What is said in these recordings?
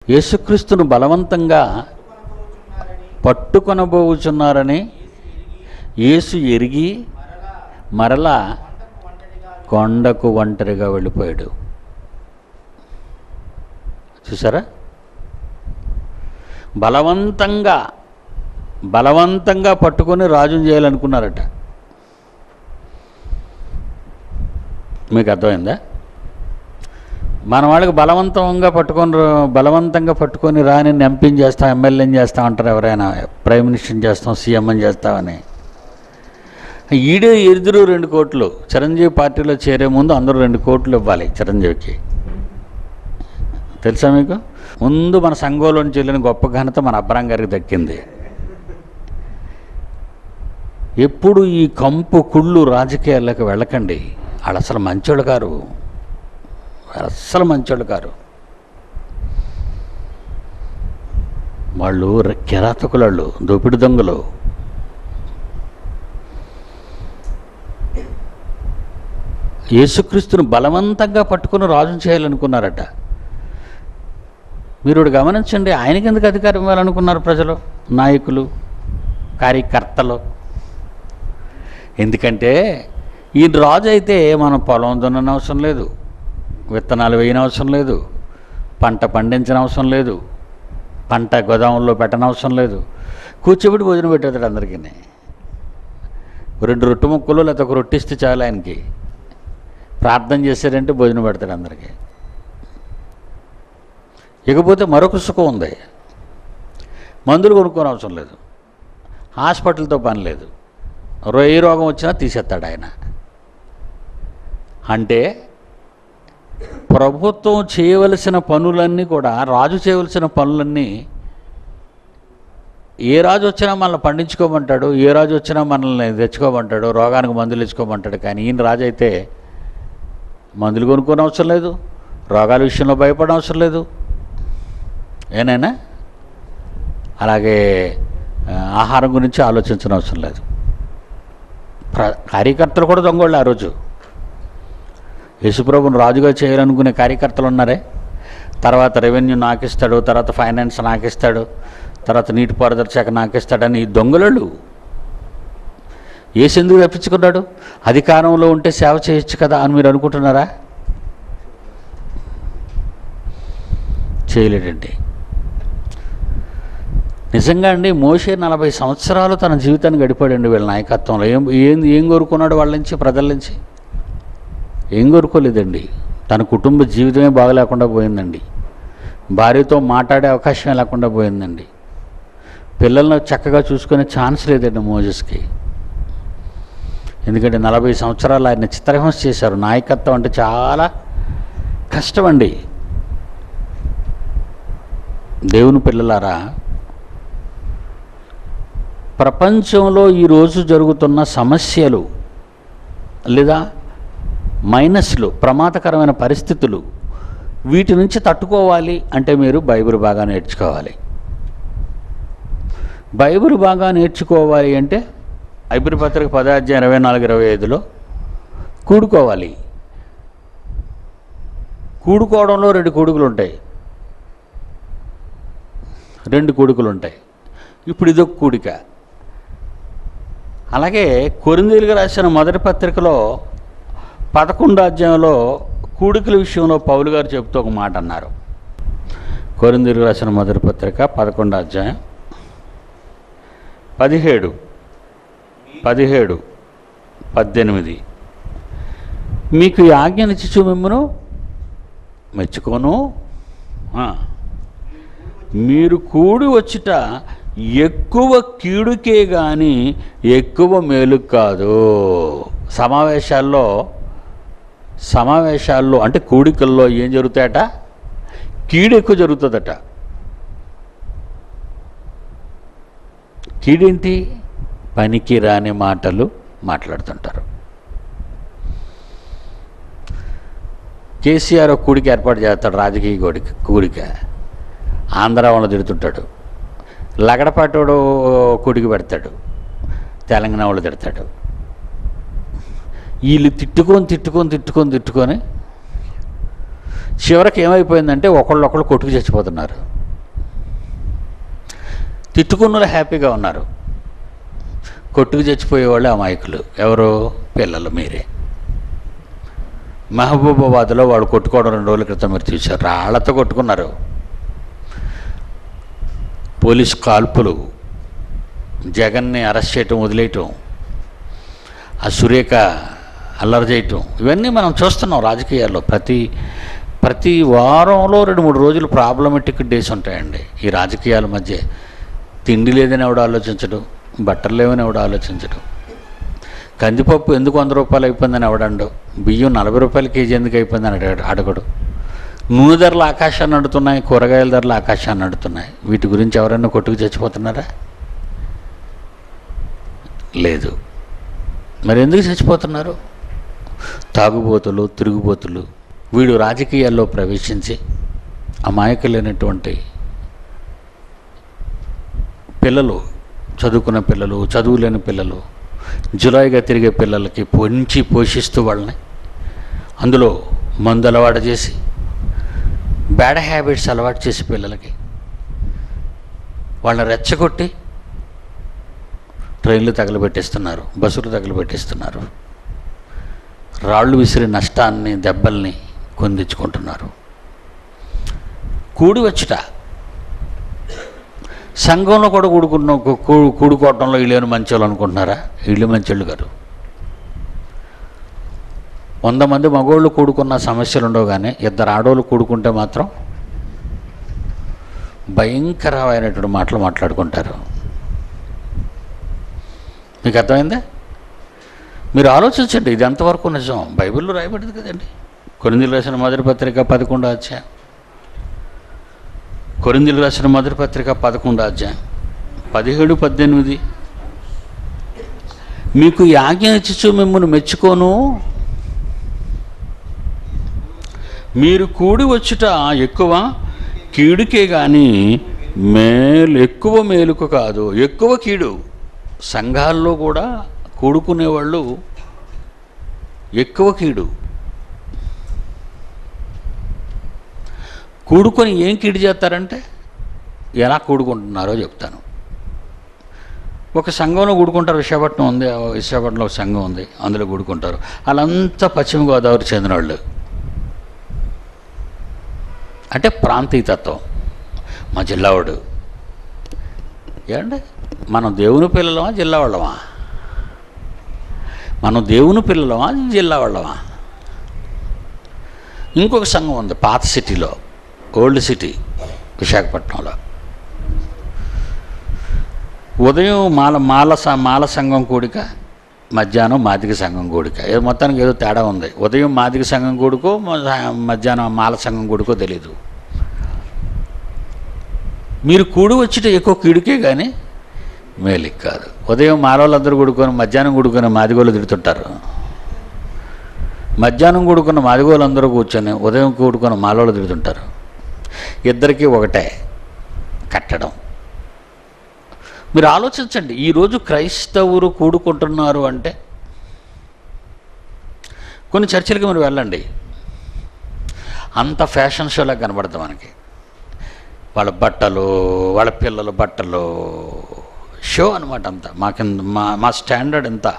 యేసుక్రీస్తును బలవంతంగా పట్టుకొనబోచున్నారని యేసు ఎరిగి మరలా కొండకు ఒంటరిగా వెళ్ళిపోయాడు చూసారా బలవంతంగా బలవంతంగా పట్టుకొని రాజుని చేయాలనుకున్నారట మీకు అర్థమైందా మన వాళ్ళకి బలవంతంగా పట్టుకొని బలవంతంగా పట్టుకొని రాని ఎంపీని చేస్తాం ఎమ్మెల్యేని చేస్తాం అంటారు ఎవరైనా ప్రైమ్ మినిస్టర్ని చేస్తాం సీఎంని చేస్తామని ఈడే ఎదురు రెండు కోట్లు చిరంజీవి పార్టీలో చేరే ముందు అందరూ రెండు కోట్లు ఇవ్వాలి చిరంజీవికి తెలుసా మీకు ముందు మన సంఘంలోంచి వెళ్ళిన గొప్ప ఘనత మన అబ్రాం గారికి దక్కింది ఎప్పుడు ఈ కంపు కుళ్ళు రాజకీయాల్లోకి వెళ్ళకండి వాళ్ళు అసలు మంచోళ్ళు కారు వాళ్ళు అస్సలు మంచోళ్ళు కారు వాళ్ళు ర- కిరాతకులు వాళ్ళు దోపిడి దొంగలు యేసుక్రీస్తును బలవంతంగా పట్టుకుని రాజును చేయాలనుకున్నారట మీరు ఒకటి గమనించండి ఆయనకి ఎందుకు అధికారం ఇవ్వాలనుకున్నారు ప్రజలు నాయకులు కార్యకర్తలు ఎందుకంటే ఈ రాజు అయితే మనం పొలం దున్నని అవసరం లేదు విత్తనాలు వేయని అవసరం లేదు పంట పండించిన అవసరం లేదు పంట గోదాముల్లో పెట్టనవసరం లేదు కూర్చోబెట్టి భోజనం పెట్టేస్తాడు అందరికీ రెండు రొట్టె ముక్కలు లేకపోతే ఒక రొట్టె ఇస్తే చాలు ఆయనకి ప్రార్థన చేశారంటే భోజనం పెడతాడు అందరికీ ఇకపోతే మరొక సుఖం ఉంది మందులు కొనుక్కోని అవసరం లేదు హాస్పిటల్తో పని లేదు రో- ఏ రోగం వచ్చినా తీసేస్తాడు ఆయన అంటే ప్రభుత్వం చేయవలసిన పనులన్నీ కూడా రాజు చేయవలసిన పనులన్నీ ఏ రాజు వచ్చినా మనల్ని పండించుకోమంటాడు ఏ రాజు వచ్చినా మనల్ని తెచ్చుకోమంటాడు రోగానికి మందులు ఇచ్చుకోమంటాడు కానీ ఈయన రాజు అయితే మందులు కొనుక్కోని అవసరం లేదు రోగాల విషయంలో భయపడడం అవసరం లేదు ఏనైనా అలాగే ఆ, ఆహారం గురించి ఆలోచించిన అవసరం లేదు ప్ర కార్యకర్తలు కూడా దొంగోళ్ళు ఆ రోజు యేసుప్రభుని రాజుగా చేయాలనుకునే కార్యకర్తలు ఉన్నారే తర్వాత రెవెన్యూ నాకిస్తాడు తర్వాత ఫైనాన్స్ నాకిస్తాడు తర్వాత నీటిపారుదల శాఖ నాకిస్తాడని ఈ దొంగలు ఏసు ఎందుకు తప్పించుకున్నాడు అధికారంలో ఉంటే సేవ చేయొచ్చు కదా అని మీరు అనుకుంటున్నారా చేయలేడండి నిజంగా అండి మోషే నలభై సంవత్సరాలు తన జీవితాన్ని గడిపాడండి వీళ్ళ నాయకత్వంలో ఏం ఏం ఏం కోరుకున్నాడు వాళ్ళ నుంచి ప్రజల నుంచి ఏం కోరుకోలేదండి తన కుటుంబ జీవితమే బాగలేకుండా పోయిందండి భార్యతో మాట్లాడే అవకాశం లేకుండా పోయిందండి పిల్లలను చక్కగా చూసుకునే ఛాన్స్ లేదండి మోజెస్కి ఎందుకంటే నలభై సంవత్సరాలు ఆయన చిత్రహింస చేశారు నాయకత్వం అంటే చాలా కష్టం అండి దేవుని పిల్లలారా ప్రపంచంలో ఈరోజు జరుగుతున్న సమస్యలు లేదా మైనస్లు ప్రమాదకరమైన పరిస్థితులు వీటి నుంచి తట్టుకోవాలి అంటే మీరు బైబిల్ బాగా నేర్చుకోవాలి బైబిల్ బాగా నేర్చుకోవాలి అంటే బైబిల్ పత్రిక పదాధ్యాయం ఇరవై నాలుగు ఇరవై ఐదులో కూడుకోవాలి కూడుకోవడంలో రెండు కూడుకులు ఉంటాయి రెండు కూడుకులు ఉంటాయి ఇప్పుడు ఇదొక కూడిక అలాగే కొరిందీలుగా రాసిన మొదటి పత్రికలో పదకొండో అధ్యాయంలో కూడికల విషయంలో పౌలు గారు చెబుతూ ఒక మాట అన్నారు కొరిందీలుగా రాసిన మొదటి పత్రిక పదకొండో అధ్యాయం పదిహేడు పదిహేడు పద్దెనిమిది మీకు ఈ ఆజ్ఞనిచ్చు మిమ్మను మెచ్చుకోను ఆ. మీరు కూడి వచ్చుట ఎక్కువ కీడుకే కానీ ఎక్కువ మేలు కాదు సమావేశాల్లో సమావేశాల్లో అంటే కూడికల్లో ఏం జరుగుతాయట కీడు ఎక్కువ జరుగుతుందట కీడేంటి పనికి రాని మాటలు మాట్లాడుతుంటారు కేసీఆర్ ఒక కూడిక ఏర్పాటు చేస్తాడు రాజకీయ కూడిక కూడిక ఆంధ్ర వాళ్ళు తిడుతుంటాడు లగడపాటోడు కూడిక పెడతాడు తెలంగాణ వాళ్ళు తిడతాడు వీళ్ళు తిట్టుకొని తిట్టుకొని తిట్టుకొని తిట్టుకొని చివరికి ఏమైపోయిందంటే ఒకళ్ళొకళ్ళు కొట్టుకు చచ్చిపోతున్నారు తిట్టుకున్న హ్యాపీగా ఉన్నారు కొట్టుకు చచ్చిపోయేవాళ్ళు అమాయకులు ఎవరు పిల్లలు మీరే మహబూబాబాద్లో వాడు కొట్టుకోవడం రెండు రోజుల క్రితం మీరు చూశారు రాళ్లతో కొట్టుకున్నారు పోలీస్ కాల్పులు జగన్ని అరెస్ట్ చేయటం వదిలేయటం ఆ సురేఖ అల్లరి చేయటం ఇవన్నీ మనం చూస్తున్నాం రాజకీయాల్లో ప్రతి ప్రతి వారంలో రెండు మూడు రోజులు ప్రాబ్లమెటిక్ డేస్ ఉంటాయండి ఈ రాజకీయాల మధ్య తిండి లేదని ఎవడు ఆలోచించడు బట్టలు లేవని ఎవడు ఆలోచించడు కందిపప్పు ఎందుకు వంద రూపాయలు అయిపోయిందని ఎవడండు బియ్యం నలభై రూపాయల కేజీ ఎందుకు అయిపోయిందని అడగడు అడగడు నూనె ధరలు ఆకాశాన్ని అడుగుతున్నాయి కూరగాయల ధరలు ఆకాశాన్ని అడుగుతున్నాయి వీటి గురించి ఎవరైనా కొట్టుకు చచ్చిపోతున్నారా లేదు మరి ఎందుకు చచ్చిపోతున్నారు తాగుబోతులు తిరుగుబోతులు వీడు రాజకీయాల్లో ప్రవేశించి అమాయకులైనటువంటి పిల్లలు చదువుకున్న పిల్లలు చదువులేని పిల్లలు జులాయిగా తిరిగే పిల్లలకి పొంచి పోషిస్తూ వాళ్ళని అందులో మందు అలవాటు చేసి బ్యాడ్ హ్యాబిట్స్ అలవాటు చేసి పిల్లలకి వాళ్ళని రెచ్చగొట్టి ట్రైన్లు తగలబెట్టేస్తున్నారు బస్సులు తగలబెట్టేస్తున్నారు రాళ్ళు విసిరి నష్టాన్ని దెబ్బల్ని కొందించుకుంటున్నారు కూడి వచ్చుట సంఘంలో కూడా కూడుకున్న కూ- కూడుకోవటంలో వీళ్ళేమైనా మంచోళ్ళు అనుకుంటున్నారా వీళ్ళు మంచోళ్ళు గారు వంద మంది మగోళ్ళు కూడుకున్న సమస్యలు ఉండవు కానీ ఇద్దరు ఆడోళ్ళు కూడుకుంటే మాత్రం భయంకరమైనటువంటి మాటలు మాట్లాడుకుంటారు మీకు అర్థమైందా మీరు ఆలోచించండి ఇది ఎంతవరకు నిజం బైబిల్లో రాయబడింది కదండి కొరిందులు రాసిన మొదటి పత్రిక పదకొండో అధ్యాయం కొరిందులు రాసిన మొదటి పత్రిక పదకొండో అధ్యాయం పదిహేడు పద్దెనిమిది మీకు యాజ్ఞ ఇచ్చు మిమ్మల్ని మెచ్చుకోను మీరు కూడి వచ్చుట ఎక్కువ కీడుకే కానీ మేలు ఎక్కువ మేలుకు కాదు ఎక్కువ కీడు సంఘాల్లో కూడా కూడుకునేవాళ్ళు ఎక్కువ కీడు కూడుకొని ఏం కీడు చేస్తారంటే ఎలా కూడుకుంటున్నారో చెప్తాను ఒక సంఘంలో కూడుకుంటారు విశాఖపట్నం ఉంది ఆ విశాఖపట్నంలో ఒక సంఘం ఉంది అందులో కూడుకుంటారు వాళ్ళంతా పశ్చిమ గోదావరి చెందిన వాళ్ళు అంటే ప్రాంతీయతత్వం మా జిల్లావాడు ఏమండి మనం దేవుని పిల్లలమా జిల్లా వాళ్ళమా మనం దేవుని పిల్లలమా జిల్లా వాళ్ళమా ఇంకొక సంఘం ఉంది పాత సిటీలో ఓల్డ్ సిటీ విశాఖపట్నంలో ఉదయం మాల మాల స- మాల సంఘం కూడిక మధ్యాహ్నం మాదిగ సంఘం కూడిక ఏదో మొత్తానికి ఏదో తేడా ఉంది ఉదయం మాదిగ సంఘం కూడుకో మ- మధ్యాహ్నం మాల సంఘం కూడుకో తెలీదు మీరు కూడి వచ్చిట ఎక్కువ కీడుకే కానీ మేలికి కాదు ఉదయం మాలవాళ్ళందరూ కూడుకొని మధ్యాహ్నం కూడుకొని మాదిగోళ్ళు తిడుతుంటారు మధ్యాహ్నం కూడుకున్న మాదిగోళ్ళందరూ కూర్చొని ఉదయం కూడుకున్న మాలవాళ్ళు తిడుతుంటారు ఇద్దరికీ ఒకటే కట్టడం మీరు ఆలోచించండి ఈరోజు క్రైస్తవులు కూడుకుంటున్నారు అంటే కొన్ని చర్చిలకి మీరు వెళ్ళండి అంత ఫ్యాషన్ షోలా కనబడుతుంది మనకి వాళ్ళ బట్టలు వాళ్ళ పిల్లల బట్టలు షో అనమాట అంతా మాకింద మా మా స్టాండర్డ్ ఎంత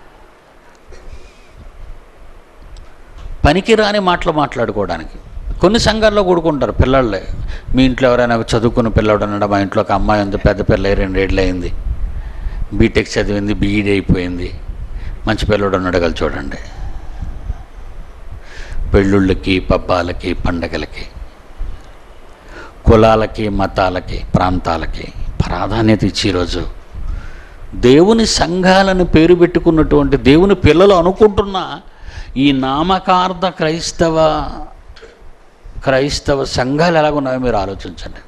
పనికిరాని మాటలు మాట్లాడుకోవడానికి కొన్ని సంఘాల్లో కూడుకుంటారు పిల్లళ్ళే మీ ఇంట్లో ఎవరైనా చదువుకున్న పిల్లడు ఉన్నాడు మా ఇంట్లో ఒక అమ్మాయి ఉంది పెద్ద పిల్ల రెండేళ్ళు అయింది బీటెక్ చదివింది బీఈడీ అయిపోయింది మంచి పిల్లడు ఉన్నాడు కలిసి చూడండి పెళ్ళిళ్ళకి పబ్బాలకి పండగలకి కులాలకి మతాలకి ప్రాంతాలకి ప్రాధాన్యత ఇచ్చి ఈరోజు దేవుని సంఘాలను పేరు పెట్టుకున్నటువంటి దేవుని పిల్లలు అనుకుంటున్న ఈ నామకార్థ క్రైస్తవ క్రైస్తవ సంఘాలు ఎలాగున్నాయో మీరు ఆలోచించండి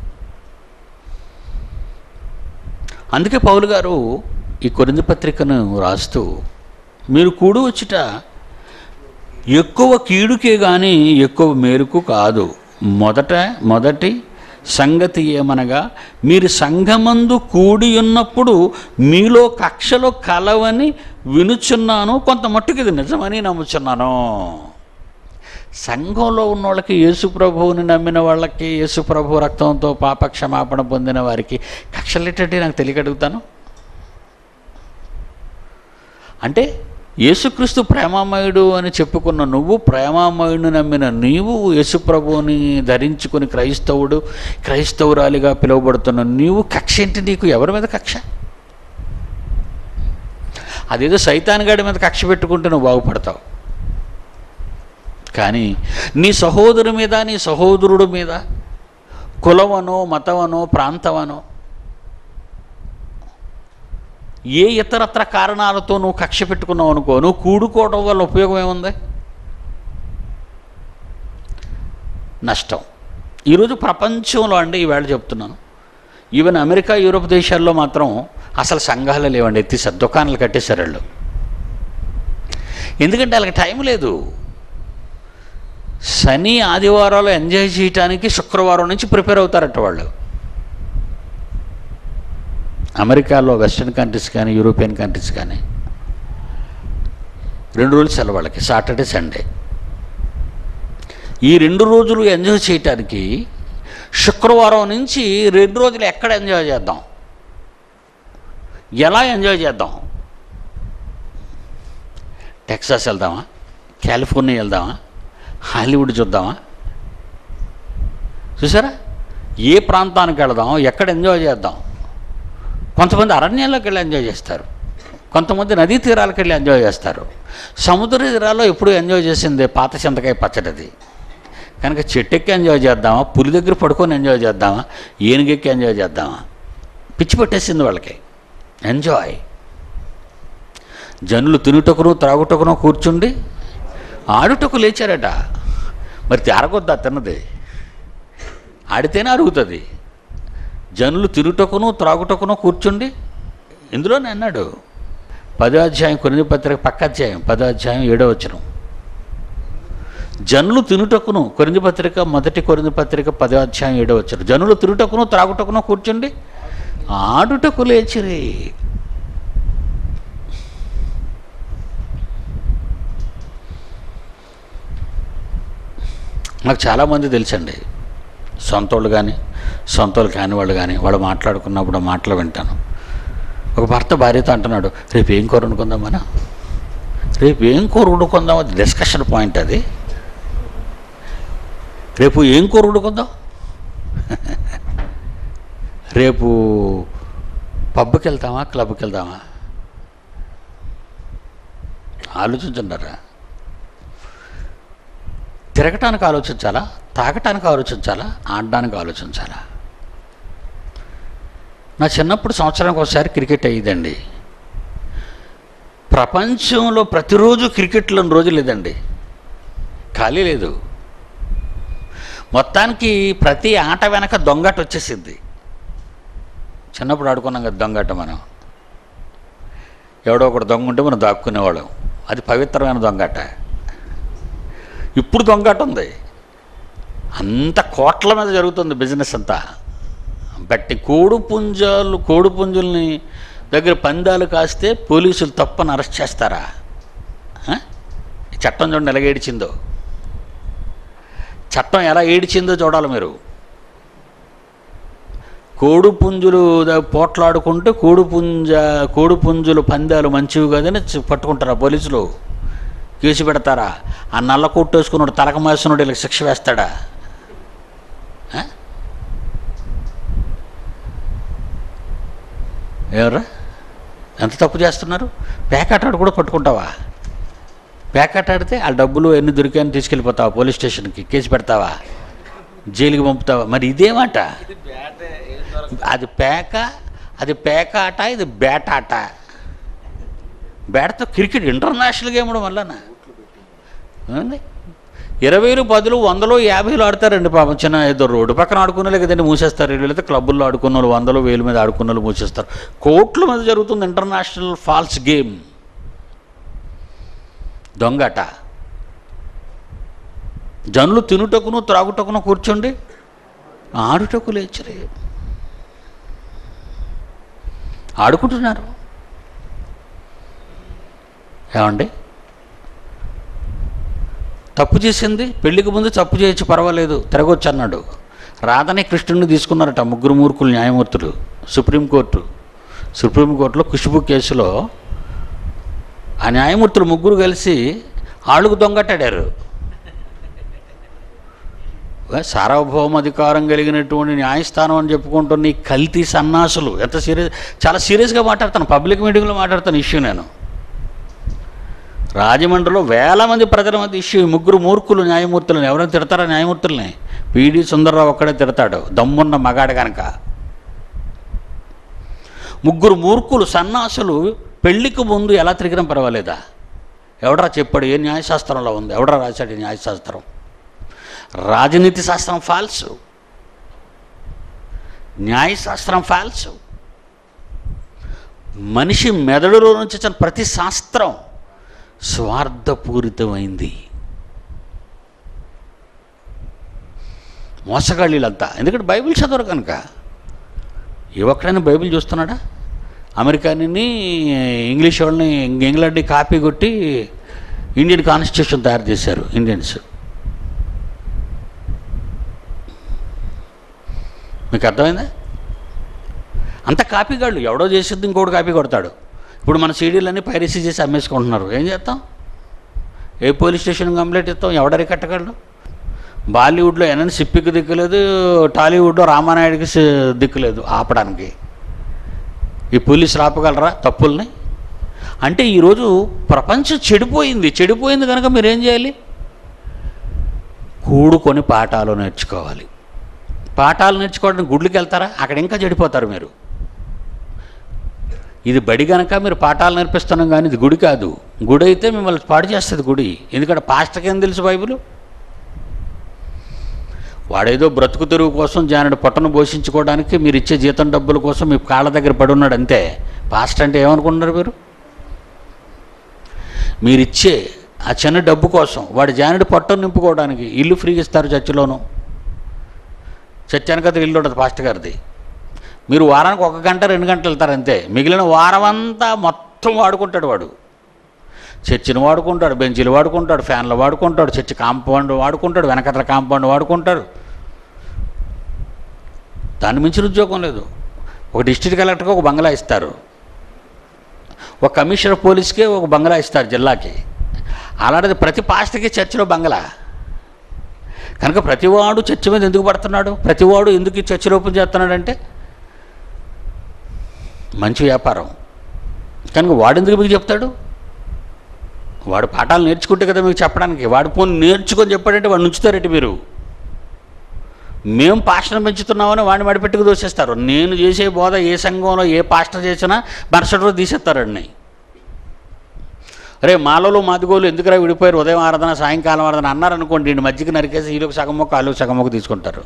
అందుకే పౌలు గారు ఈ కొరింది పత్రికను రాస్తూ మీరు కూడి వచ్చుట ఎక్కువ కీడుకే కానీ ఎక్కువ మేలుకు కాదు మొదట మొదటి సంగతి ఏమనగా మీరు సంఘమందు కూడి ఉన్నప్పుడు మీలో కక్షలో కలవని వినుచున్నాను కొంత మట్టుకు ఇది నిజమని నమ్ముచున్నాను సంఘంలో ఉన్న వాళ్ళకి యేసు ప్రభువుని నమ్మిన వాళ్ళకి యేసు ప్రభు రక్తంతో పాప క్షమాపణ పొందిన వారికి కక్షలేటంటే నాకు తెలియగలుగుతాను అంటే యేసుక్రీస్తు ప్రేమామయుడు అని చెప్పుకున్న నువ్వు ప్రేమామయుడిని నమ్మిన నీవు యేసు ప్రభువుని ధరించుకుని క్రైస్తవుడు క్రైస్తవురాలిగా పిలువబడుతున్న నీవు కక్ష ఏంటి నీకు ఎవరి మీద కక్ష అదేదో సైతాన్గాడి మీద కక్ష పెట్టుకుంటే నువ్వు బాగుపడతావు కానీ నీ సహోదరు మీద నీ సహోదరుడు మీద కులమనో మతమనో ప్రాంతమనో ఏ ఇతరత్ర కారణాలతో నువ్వు కక్ష పెట్టుకున్నావు అనుకో నువ్వు కూడుకోవడం వల్ల ఉపయోగం ఏముంది నష్టం ఈరోజు ప్రపంచంలో అండి ఈవేళ చెప్తున్నాను ఈవెన్ అమెరికా యూరోప్ దేశాల్లో మాత్రం అసలు సంఘాలు లేవండి ఎత్తిసారు దుకాణాలు కట్టేశారు వాళ్ళు ఎందుకంటే వాళ్ళకి టైం లేదు శని ఆదివారాలు ఎంజాయ్ చేయడానికి శుక్రవారం నుంచి ప్రిపేర్ అవుతారట వాళ్ళు అమెరికాలో వెస్ట్రన్ కంట్రీస్ కానీ యూరోపియన్ కంట్రీస్ కానీ రెండు రోజులు సెలవు వాళ్ళకి సాటర్డే సండే ఈ రెండు రోజులు ఎంజాయ్ చేయటానికి శుక్రవారం నుంచి రెండు రోజులు ఎక్కడ ఎంజాయ్ చేద్దాం ఎలా ఎంజాయ్ చేద్దాం టెక్సాస్ వెళ్దామా కాలిఫోర్నియా వెళ్దామా హాలీవుడ్ చూద్దామా చూసారా ఏ ప్రాంతానికి వెళదాం ఎక్కడ ఎంజాయ్ చేద్దాం కొంతమంది అరణ్యాల్లోకి వెళ్ళి ఎంజాయ్ చేస్తారు కొంతమంది నదీ తీరాలకు వెళ్ళి ఎంజాయ్ చేస్తారు సముద్ర తీరాల్లో ఎప్పుడు ఎంజాయ్ చేసింది పాత చింతకాయ పచ్చడిది కనుక చెట్టెక్కి ఎంజాయ్ చేద్దామా పులి దగ్గర పడుకొని ఎంజాయ్ చేద్దామా ఏనుగెక్కి ఎంజాయ్ చేద్దామా పిచ్చి పట్టేసింది వాళ్ళకి ఎంజాయ్ జనులు తినుటకును త్రాగుటకును కూర్చుండి ఆడుటకు లేచారట మరి అరగొద్దా తిన్నది ఆడితేనే అరుగుతుంది జనులు తిరుటకును త్రాగుటకును కూర్చుండి ఇందులోనే అన్నాడు పదో అధ్యాయం కొన్ని పత్రిక పక్క అధ్యాయం పదో అధ్యాయం ఏడో వచనం జనులు తినుటకును కొరింది పత్రిక మొదటి కొరింది పత్రిక పదో అధ్యాయం ఏడో వచ్చారు జనులు తినుటకును త్రాగుటకును కూర్చుండి ఆడుటకు లేచిరి నాకు చాలామంది తెలుసండి సొంతోళ్ళు కానీ సొంతోళ్ళు కాని వాళ్ళు కానీ వాళ్ళు మాట్లాడుకున్నప్పుడు ఆ మాటలు వింటాను ఒక భర్త భార్యతో అంటున్నాడు రేపు ఏం కూర వండుకుందాం మనం రేపు ఏం కూర వండుకుందాం అది డిస్కషన్ పాయింట్ అది రేపు ఏం కూర వండుకుందాం రేపు పబ్కి వెళ్తామా క్లబ్కి వెళ్తామా ఆలోచించుంటారా తిరగటానికి ఆలోచించాలా తాగటానికి ఆలోచించాలా ఆడడానికి ఆలోచించాలా నా చిన్నప్పుడు సంవత్సరానికి ఒకసారి క్రికెట్ అయ్యిదండి ప్రపంచంలో ప్రతిరోజు క్రికెట్లో రోజు లేదండి ఖాళీ లేదు మొత్తానికి ప్రతి ఆట వెనక దొంగట వచ్చేసింది చిన్నప్పుడు ఆడుకున్నాం కదా దొంగట మనం ఎవడో ఒకడు దొంగ ఉంటే మనం దాక్కునేవాళ్ళం అది పవిత్రమైన దొంగట ఇప్పుడు దొంగట ఉంది అంత కోట్ల మీద జరుగుతుంది బిజినెస్ అంతా బట్టి కోడి పుంజాలు కోడి పుంజుల్ని దగ్గర పందాలు కాస్తే పోలీసులు తప్పని అరెస్ట్ చేస్తారా ఆ? ఈ చట్టం చూడండి ఎలా ఏడిచిందో చట్టం ఎలా ఏడిచిందో చూడాలి మీరు కోడి పుంజులు ద- పోట్లాడుకుంటే కోడి పుంజ కోడి పుంజులు పందాలు మంచివి కదని చి- పట్టుకుంటారా పోలీసులు కేసు పెడతారా ఆ నల్ల కొట్టేసుకున్నాడు తలక మాసినోడు వీళ్ళకి శిక్ష వేస్తాడా ఆ? ఎవరా ఎంత తప్పు చేస్తున్నారు పేకాటాడు కూడా పట్టుకుంటావా పేకాట ఆడితే ఆ డబ్బులు ఎన్ని దొరికాయని తీసుకెళ్ళిపోతావా పోలీస్ స్టేషన్కి కేసు పెడతావా జైలుకి పంపుతావా మరి ఇదేమాట అది పేక అది పేక ఆట ఇది బ్యాట్ ఆట బ్యాట్తో క్రికెట్ ఇంటర్నేషనల్ గేమ్ వల్లనా ఏమండి ఇరవైలు పదులు వందలు యాభైలు ఆడతారండి పాపం చిన్న ఏదో రోడ్డు పక్కన ఆడుకునే కదండి మూసేస్తారు వీళ్ళైతే క్లబ్బుల్లో ఆడుకున్న వాళ్ళు వందలు వేలు మీద ఆడుకున్న వాళ్ళు మూసేస్తారు కోట్ల మీద జరుగుతుంది ఇంటర్నేషనల్ ఫాల్స్ గేమ్ దొంగట జనులు తినుటకును త్రాగుటకును కూర్చోండి ఆడుటకు లేచరే ఆడుకుంటున్నారు ఏమండి తప్పు చేసింది పెళ్లికి ముందు తప్పు చేయొచ్చు పర్వాలేదు తిరగొచ్చు అన్నాడు రాధని కృష్ణుడిని తీసుకున్నారట ముగ్గురు మూర్ఖులు న్యాయమూర్తులు సుప్రీంకోర్టు సుప్రీంకోర్టులో ఖుష్బు కేసులో ఆ న్యాయమూర్తులు ముగ్గురు కలిసి ఆళ్ళకు దొంగట్టాడారు సార్వభౌమాధికారం కలిగినటువంటి న్యాయస్థానం అని చెప్పుకుంటున్న ఈ కల్తీ సన్నాసులు ఎంత సీరియస్ చాలా సీరియస్గా మాట్లాడతాను పబ్లిక్ మీటింగ్లో మాట్లాడతాను ఇష్యూ నేను రాజమండ్రిలో వేల మంది ప్రజల మధ్య ఇష్యూ ఈ ముగ్గురు మూర్ఖులు న్యాయమూర్తులను ఎవరైనా తిడతారా న్యాయమూర్తుల్ని పిడి సుందర్రావు ఒక్కడే తిడతాడు దమ్మున్న మగాడు కనుక ముగ్గురు మూర్ఖులు సన్నాసులు పెళ్లికి ముందు ఎలా తిరిగినా పర్వాలేదా ఎవడరా చెప్పాడు ఏ న్యాయశాస్త్రంలో ఉంది ఎవడరా రాశాడు ఈ న్యాయశాస్త్రం రాజనీతి శాస్త్రం ఫాల్స్ న్యాయశాస్త్రం ఫాల్స్ మనిషి మెదడులో నుంచి వచ్చిన ప్రతి శాస్త్రం స్వార్థపూరితమైంది మోసగాళ్ళీలంతా ఎందుకంటే బైబిల్ చదవరు కనుక ఏ ఒక్కడైనా బైబిల్ చూస్తున్నాడా అమెరికాని ఇంగ్లీష్ వాళ్ళని ఇంగ్లాండ్ని కాపీ కొట్టి ఇండియన్ కాన్స్టిట్యూషన్ తయారు చేశారు ఇండియన్స్ మీకు అర్థమైందా అంత కాపీగాళ్ళు ఎవడో చేసిద్ది ఇంకోటి కాపీ కొడతాడు ఇప్పుడు మన సీడీలన్నీ పైరసీ చేసి అమ్మేసుకుంటున్నారు ఏం చేస్తాం ఏ పోలీస్ స్టేషన్ కంప్లైంట్ ఇస్తాం ఎవడరి కట్టగలడు బాలీవుడ్లో ఎనని సిప్పికి దిక్కులేదు టాలీవుడ్లో రామానాయుడికి సి- దిక్కులేదు ఆపడానికి ఈ పోలీసులు ఆపగలరా తప్పుల్ని అంటే ఈరోజు ప్రపంచం చెడిపోయింది చెడిపోయింది కనుక మీరు ఏం చేయాలి కూడుకొని పాఠాలు నేర్చుకోవాలి పాఠాలు నేర్చుకోవడానికి గుడ్లకి వెళ్తారా అక్కడ ఇంకా చెడిపోతారు మీరు ఇది బడి కనుక మీరు పాఠాలు నేర్పిస్తున్నాం కానీ ఇది గుడి కాదు గుడి అయితే మిమ్మల్ని పాడు చేస్తుంది గుడి ఎందుకంటే పాస్టర్కి ఏం తెలుసు బైబిల్ వాడేదో బ్రతుకు తెరువు కోసం జానుడు పొట్టను పోషించుకోవడానికి మీరు ఇచ్చే జీతం డబ్బుల కోసం మీ కాళ్ళ దగ్గర పడి ఉన్నాడు అంతే పాస్టర్ అంటే ఏమనుకుంటున్నారు మీరు మీరు ఇచ్చే ఆ చిన్న డబ్బు కోసం వాడి జానుడి పొట్టను నింపుకోవడానికి ఇల్లు ఫ్రీగా ఇస్తారు చర్చిలోను చర్చ్ వెనక ఇల్లు ఉండదు పాస్టర్ గారిది మీరు వారానికి ఒక గంట రెండు గంటలు వెళ్తారు అంతే మిగిలిన వారం అంతా మొత్తం వాడుకుంటాడు వాడు చర్చిని వాడుకుంటాడు బెంచీలు వాడుకుంటాడు ఫ్యాన్లు వాడుకుంటాడు చర్చి కాంపౌండ్ వాడుకుంటాడు వెనకట్ల కాంపౌండ్ వాడుకుంటాడు దాన్ని మించిన ఉద్యోగం లేదు ఒక డిస్ట్రిక్ట్ కలెక్టర్కి ఒక బంగ్లా ఇస్తారు ఒక కమిషనర్ పోలీస్కి ఒక బంగ్లా ఇస్తారు జిల్లాకి అలాంటిది ప్రతి పాస్టర్కి చర్చిలో బంగ్లా కనుక ప్రతివాడు చర్చి మీద ఎందుకు పడుతున్నాడు ప్రతివాడు ఎందుకు ఈ చర్చిలో ఓపెన్ చేస్తున్నాడంటే మంచి వ్యాపారం కనుక వాడు ఎందుకు మీకు చెప్తాడు వాడు పాఠాలు నేర్చుకుంటే కదా మీకు చెప్పడానికి వాడు పోనీ నేర్చుకొని చెప్పాడంటే వాడు ఉంచుతారేంటి మీరు మేము పాస్టర్ని పెంచుతున్నామని వాడిని మడిపెట్టుకు దోసేస్తారు నేను చేసే బోధ ఏ సంఘంలో ఏ పాస్టర్ చేసినా మరుసటి రోజు తీసేస్తారండి రే మాలలో మాదిగోలు ఎందుకురా విడిపోయారు ఉదయం ఆరాధన సాయంకాలం ఆరాధన అన్నారనుకోండి ఈ మధ్యకి నరికేసి ఈలోకి సగం మొక్క ఆలోకి సగం మొక్క తీసుకుంటారు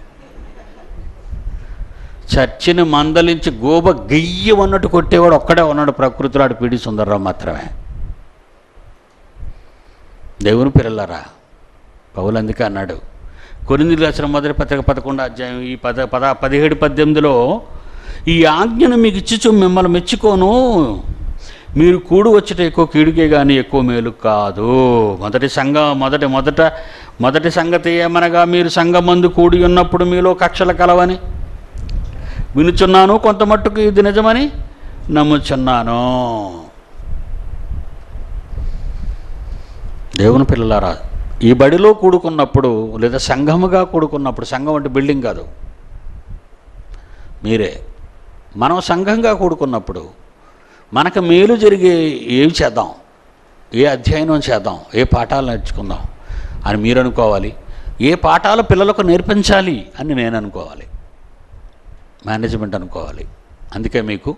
చర్చిని మందలించి గోబ గెయ్యం అన్నట్టు కొట్టేవాడు ఒక్కడే ఉన్నాడు ప్రకృతిలో ఆడు పీడి సుందర్రావు మాత్రమే దేవుని పిల్లలారా పౌలు అందుకే అన్నాడు కొరింది రాసిన మొదటి పత్రిక పదకొండు అధ్యాయం ఈ పద పద పదిహేడు పద్దెనిమిదిలో ఈ ఆజ్ఞను మీకు ఇచ్చుచు మిమ్మల్ని మెచ్చుకోను మీరు కూడు వచ్చట ఎక్కువ కీడుకే కానీ ఎక్కువ మేలు కాదు మొదటి సంఘ మొదటి మొదట మొదటి సంగతి ఏమనగా మీరు సంఘమందు కూడి ఉన్నప్పుడు మీలో కక్షలు కలవని వినుచున్నాను కొంత మట్టుకు ఇది నిజమని నమ్ముచున్నాను దేవుని పిల్లలారా ఈ బడిలో కూడుకున్నప్పుడు లేదా సంఘముగా కూడుకున్నప్పుడు సంఘం అంటే బిల్డింగ్ కాదు మీరే మనం సంఘంగా కూడుకున్నప్పుడు మనకు మేలు జరిగే ఏవి చేద్దాం ఏ అధ్యయనం చేద్దాం ఏ పాఠాలు నేర్చుకుందాం అని మీరు అనుకోవాలి ఏ పాఠాలు పిల్లలకు నేర్పించాలి అని నేను అనుకోవాలి మేనేజ్మెంట్ అనుకోవాలి అందుకే మీకు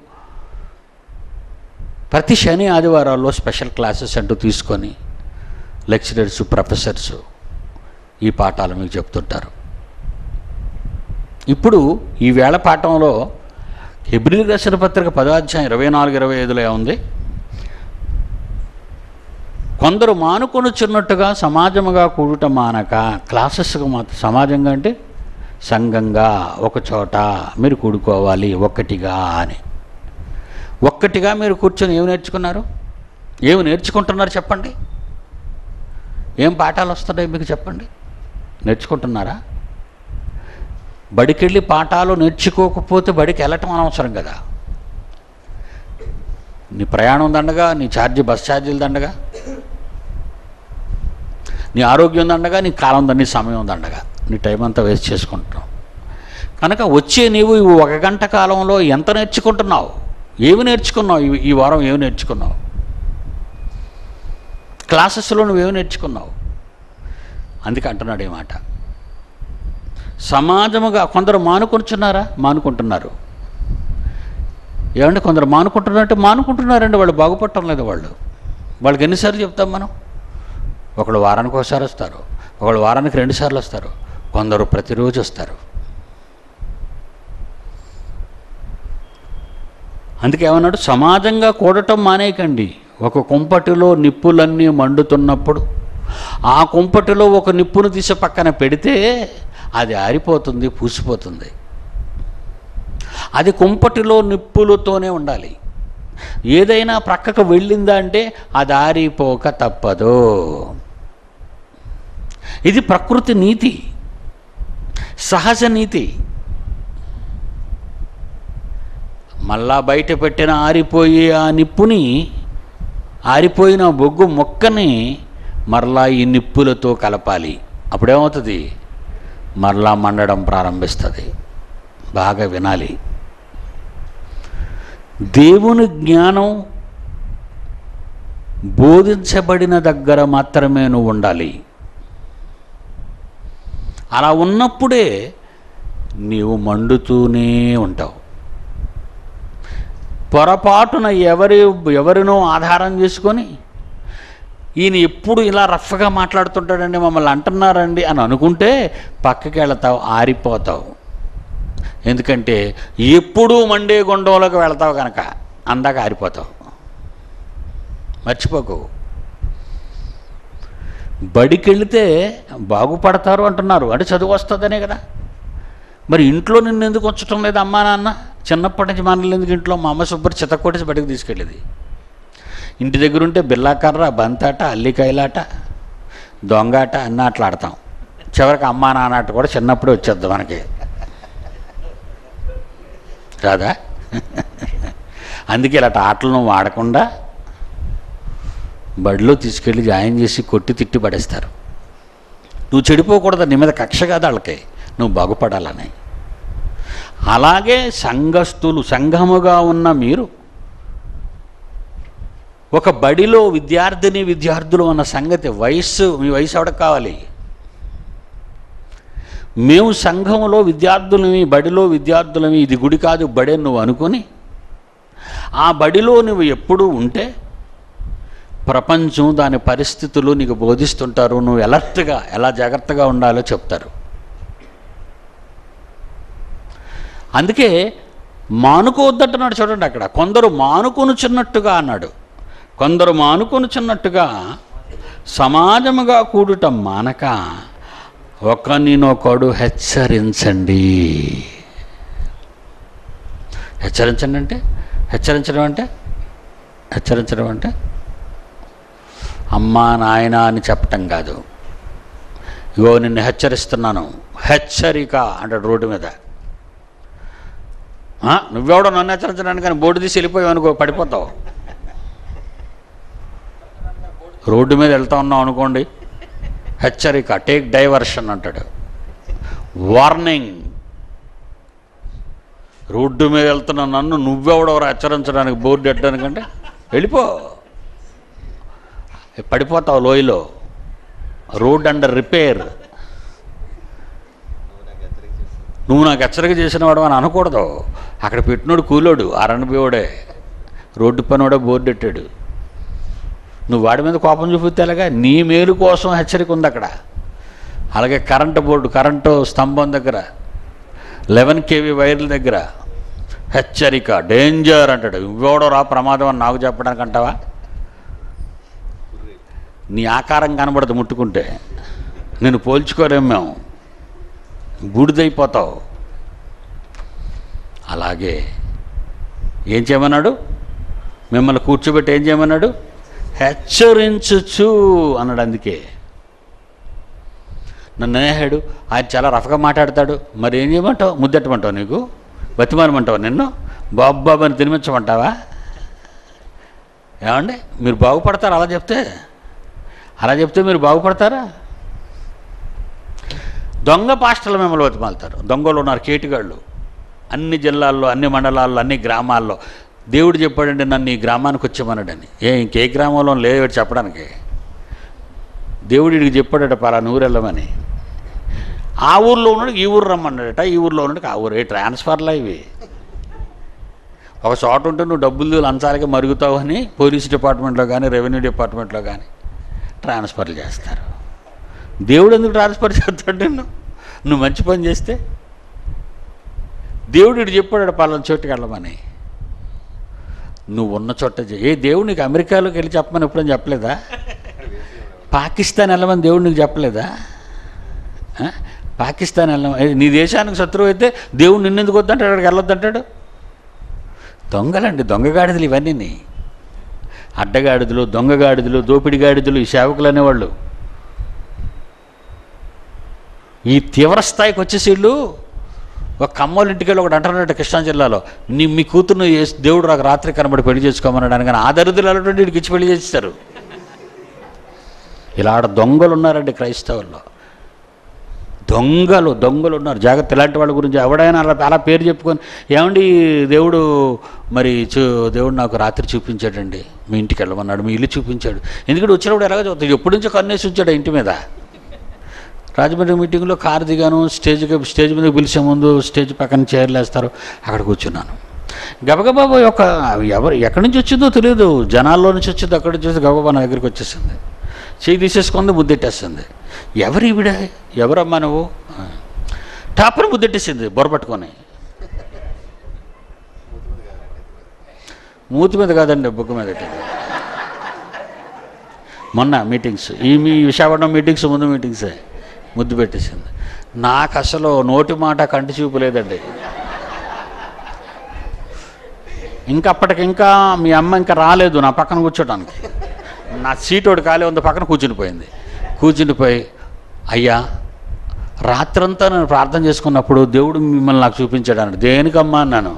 ప్రతి శని ఆదివారాల్లో స్పెషల్ క్లాసెస్ అంటూ తీసుకొని లెక్చరర్స్ ప్రొఫెసర్స్ ఈ పాఠాలు మీకు చెప్తుంటారు ఇప్పుడు ఈ వేళ పాఠంలో హెబ్రిల్ రచన పత్రిక పదాధ్యాయం ఇరవై నాలుగు ఇరవై ఐదులో ఉంది కొందరు మానుకొనుచున్నట్టుగా సమాజముగా కూడుట మానక క్లాసెస్గా మాత్రం సమాజంగా అంటే సంఘంగా ఒక చోట మీరు కూడుకోవాలి ఒక్కటిగా అని ఒక్కటిగా మీరు కూర్చొని ఏమి నేర్చుకున్నారు ఏమి నేర్చుకుంటున్నారు చెప్పండి ఏం పాఠాలు వస్తున్నాయి మీకు చెప్పండి నేర్చుకుంటున్నారా బడికెళ్ళి పాఠాలు నేర్చుకోకపోతే బడికి వెళ్ళటం అనవసరం కదా నీ ప్రయాణం దండగా నీ ఛార్జీ బస్ ఛార్జీలు దండగా నీ ఆరోగ్యం దండగా నీ కాలం దండి సమయం దండగా నీ టైం అంతా వేస్ట్ చేసుకుంటున్నావు కనుక వచ్చే నీవు ఈ ఒక గంట కాలంలో ఎంత నేర్చుకుంటున్నావు ఏమి నేర్చుకున్నావు ఈ- ఈ వారం ఏమి నేర్చుకున్నావు క్లాసెస్లో నువ్వేమి నేర్చుకున్నావు అందుకే అంటున్నాడు ఈ మాట సమాజముగా కొందరు మానుకుంటున్నారా మానుకుంటున్నారు ఏమంటే కొందరు మానుకుంటున్నారంటే మానుకుంటున్నారండి వాళ్ళు బాగుపడటం లేదు వాళ్ళు వాళ్ళకి ఎన్నిసార్లు చెప్తాం మనం ఒకళ్ళు వారానికి ఒకసారి వస్తారు ఒకళ్ళు వారానికి రెండు సార్లు వస్తారు కొందరు ప్రతిరోజు వస్తారు అందుకే ఏమన్నాడు సమాజంగా కూడటం మానేయకండి ఒక కుంపటిలో నిప్పులన్నీ మండుతున్నప్పుడు ఆ కుంపటిలో ఒక నిప్పును తీసి పక్కన పెడితే అది ఆరిపోతుంది పూసిపోతుంది అది కుంపటిలో నిప్పులతోనే ఉండాలి ఏదైనా ప్రక్కకు వెళ్ళిందా అంటే అది ఆరిపోక తప్పదు ఇది ప్రకృతి నీతి సహజ నీతి మళ్ళా బయట పెట్టిన ఆరిపోయే ఆ నిప్పుని ఆరిపోయిన బొగ్గు మొక్కని మరలా ఈ నిప్పులతో కలపాలి అప్పుడేమవుతుంది మరలా మండడం ప్రారంభిస్తుంది బాగా వినాలి దేవుని జ్ఞానం బోధించబడిన దగ్గర మాత్రమే నువ్వు ఉండాలి అలా ఉన్నప్పుడే నీవు మండుతూనే ఉంటావు పొరపాటున ఎవరి ఎవరినో ఆధారం చేసుకొని ఈయన ఎప్పుడు ఇలా రఫ్గా మాట్లాడుతుంటాడండి మమ్మల్ని అంటున్నారండి అని అనుకుంటే పక్కకి వెళతావు ఆరిపోతావు ఎందుకంటే ఎప్పుడూ మండే గుండంలోకి వెళతావు కనుక అందాక ఆరిపోతావు మర్చిపోకు బడికి వెళితే బాగుపడతారు అంటున్నారు అంటే చదువు వస్తుందనే కదా మరి ఇంట్లో నిన్ను ఎందుకు ఉంచటం లేదు అమ్మా నాన్న చిన్నప్పటి నుంచి మనల్ని ఎందుకు ఇంట్లో మా అమ్మ శుభ్ర చితకొట్టేసి బడికి తీసుకెళ్ళేది ఇంటి దగ్గర ఉంటే బిల్లాకర్ర బంతాట అల్లికాయలాట దొంగాట అన్న ఆటలు ఆడతాం చివరికి అమ్మా నాన్న ఆట కూడా చిన్నప్పుడే వచ్చేద్దాం మనకి రాదా అందుకే ఇలాంటి ఆటలు నువ్వు ఆడకుండా బడిలో తీసుకెళ్ళి జాయిన్ చేసి కొట్టి తిట్టి పడేస్తారు నువ్వు చెడిపోకూడదు నీ మీద కక్ష కాదు వాళ్ళకి నువ్వు బాగుపడాలని అలాగే సంఘస్థులు సంఘముగా ఉన్న మీరు ఒక బడిలో విద్యార్థిని విద్యార్థులు అన్న సంగతి వయస్సు మీ వయసు ఎవరికి కావాలి మేము సంఘంలో విద్యార్థులమి బడిలో విద్యార్థులమి ఇది గుడి కాదు బడే నువ్వు అనుకొని ఆ బడిలో నువ్వు ఎప్పుడూ ఉంటే ప్రపంచం దాని పరిస్థితులు నీకు బోధిస్తుంటారు నువ్వు ఎలర్ట్గా ఎలా జాగ్రత్తగా ఉండాలో చెప్తారు అందుకే మానుకోవద్దంటున్నాడు చూడండి అక్కడ కొందరు మానుకొనుచున్నట్టుగా అన్నాడు కొందరు మానుకొనుచున్నట్టుగా సమాజముగా కూడుట మానక ఒకరినొకడు హెచ్చరించండి హెచ్చరించండి అంటే హెచ్చరించడం అంటే హెచ్చరించడం అంటే అమ్మా నాయన అని చెప్పటం కాదు ఇగో నిన్ను హెచ్చరిస్తున్నాను హెచ్చరిక అంటాడు రోడ్డు మీద ఆ, నువ్వెవడో నన్ను హెచ్చరించడానికి కానీ బోర్డు తీసి వెళ్ళిపోయావు అనుకో పడిపోతావు రోడ్డు మీద వెళ్తా ఉన్నావు అనుకోండి హెచ్చరిక టేక్ డైవర్షన్ అంటాడు వార్నింగ్ రోడ్డు మీద వెళ్తున్న నన్ను నువ్వెవడెవరో హెచ్చరించడానికి బోర్డు పెట్టడానికంటే వెళ్ళిపో పడిపోతావు లోయలో రోడ్ అండర్ రిపేర్ నువ్వు నాకు హెచ్చరిక చేసిన వాడు అని అనకూడదు అక్కడ పెట్టినోడు కూలోడు ఆరణబియోడే రోడ్డు పనివాడే బోర్డు పెట్టాడు నువ్వు వాడి మీద కోపం చూపితే ఎలాగా నీ మేలు కోసం హెచ్చరిక ఉంది అక్కడ అలాగే కరెంటు బోర్డు కరెంటు స్తంభం దగ్గర లెవెన్ కేవీ వైర్ల దగ్గర హెచ్చరిక డేంజర్ అంటాడు ఇవ్వడో రా ప్రమాదం అని నాకు చెప్పడానికి అంటావా నీ ఆకారం కనబడదు ముట్టుకుంటే నేను పోల్చుకోలేం మేము బూడిదైపోతావు అలాగే ఏం చేయమన్నాడు మిమ్మల్ని కూర్చోబెట్టి ఏం చేయమన్నాడు హెచ్చరించుచు అన్నాడు అందుకే నన్ను అనేహాడు ఆయన చాలా రఫ్గా మాట్లాడతాడు మరి ఏం చేయమంటావు ముద్దెట్టమంటావు నీకు బతిమానమంటావు నిన్ను బాబు బాబు అని తినిపించమంటావా ఏమండి మీరు బాగుపడతారు అలా చెప్తే అలా చెప్తే మీరు బాగుపడతారా దొంగ పాస్టర్లు మిమ్మల్ని బతిమాలుతారు దొంగలు ఉన్నారు కేటుగాళ్ళు అన్ని జిల్లాల్లో అన్ని మండలాల్లో అన్ని గ్రామాల్లో దేవుడు చెప్పాడండి నన్ను ఈ గ్రామానికి వచ్చేమన్నాడని ఏ ఇంకే గ్రామంలో లేదు చెప్పడానికి దేవుడు ఇడికి చెప్పాడట పలానా ఊరు వెళ్ళమని ఆ ఊర్లో ఉన్నాడు ఈ ఊరు రమ్మన్నాడట ఈ ఊర్లో ఉన్నాడు ఆ ఊరు ఏ ట్రాన్స్ఫర్లా ఇవి ఒక చోట ఉంటే నువ్వు డబ్బులు లంచాలకి మరుగుతావు అని పోలీస్ డిపార్ట్మెంట్లో కానీ రెవెన్యూ డిపార్ట్మెంట్లో కానీ ట్రాన్స్ఫర్లు చేస్తారు దేవుడు ఎందుకు ట్రాన్స్ఫర్ చేస్తాడు నిన్ను నువ్వు మంచి పని చేస్తే దేవుడు ఇటు చెప్పాడు పలానా చోటుకి వెళ్ళమని నువ్వు ఉన్న చోట చే- ఏ దేవుడు నీకు అమెరికాలోకి వెళ్ళి చెప్పమని ఎప్పుడని చెప్పలేదా పాకిస్తాన్ వెళ్ళమని దేవుడు నీకు చెప్పలేదా ఆ? పాకిస్తాన్ వెళ్ళమని ఏ, నీ దేశానికి శత్రువు అయితే దేవుడు నిన్నెందుకు వద్దంటాడు అక్కడికి వెళ్ళొద్దంటాడు దొంగలండి దొంగగాడిదలు ఇవన్నీ అడ్డగాడిదలు దొంగగాడిదలు దోపిడిగాడిదలు ఈ సేవకులు అనేవాళ్ళు ఈ తీవ్ర స్థాయికి వచ్చేసి వీళ్ళు ఒక కమ్మోళ్ళ ఇంటికి వెళ్ళి ఒకటి అంటున్నాడు కృష్ణా జిల్లాలో నీ మీ కూతురును ఏ- దేవుడు నాకు రాత్రి కనబడి పెళ్లి చేసుకోమన్నాడు కానీ ఆ దరిద్రులు అటువంటి వీడికి ఇచ్చి పెళ్లి చేస్తారు ఇలా ఆడ దొంగలు ఉన్నారండి క్రైస్తవుల్లో దొంగలు దొంగలు ఉన్నారు జాగ్రత్త ఇలాంటి వాళ్ళ గురించి ఎవడైనా అలా అలా పేరు చెప్పుకొని ఏమండి దేవుడు మరి చూ దేవుడు నాకు రాత్రి చూపించాడండి మీ ఇంటికి వెళ్ళమన్నాడు మీ ఇల్లు చూపించాడు ఎందుకంటే వచ్చినప్పుడు ఎలాగ చదువుతాడు ఎప్పటి నుంచో కన్నేసి ఉంచాడు ఆ ఇంటి మీద రాజమండ్రి మీటింగ్లో కారు దిగాను స్టేజ్కి స్టేజ్ మీద పిలిచే ముందు స్టేజ్ పక్కన చైర్లు వేస్తారు అక్కడ కూర్చున్నాను గబగబాబు యొక్క ఎవరు ఎక్కడి నుంచి వచ్చిందో తెలియదు జనాల్లో నుంచి వచ్చిందో అక్కడి నుంచి వచ్చి గబగబా నా దగ్గరికి వచ్చేసింది చేయి తీసేసుకుంది ముద్దెట్టేస్తుంది ఎవరు ఈవిడ ఎవరమ్మా నువ్వు టాపర్ ముద్దెట్టేసింది బొరపట్టుకొని మూతి మీద కాదండి బుక్ మీద పెట్టింది మొన్న మీటింగ్స్ ఈ మీ విశాఖపట్నం మీటింగ్స్ ముందు మీటింగ్సే ముద్దు పెట్టేసింది నాకు అసలు నోటి మాట కంటి చూపు లేదండి ఇంకా అప్పటికి ఇంకా మీ అమ్మ ఇంకా రాలేదు నా పక్కన కూర్చోడానికి నా సీట్ ఒకటి ఖాళీ ఉంది పక్కన కూర్చునిపోయింది కూర్చునిపోయి అయ్యా రాత్రంతా నేను ప్రార్థన చేసుకున్నప్పుడు దేవుడు మిమ్మల్ని నాకు చూపించాడు అన్నాడు దేనికమ్మా అన్నాను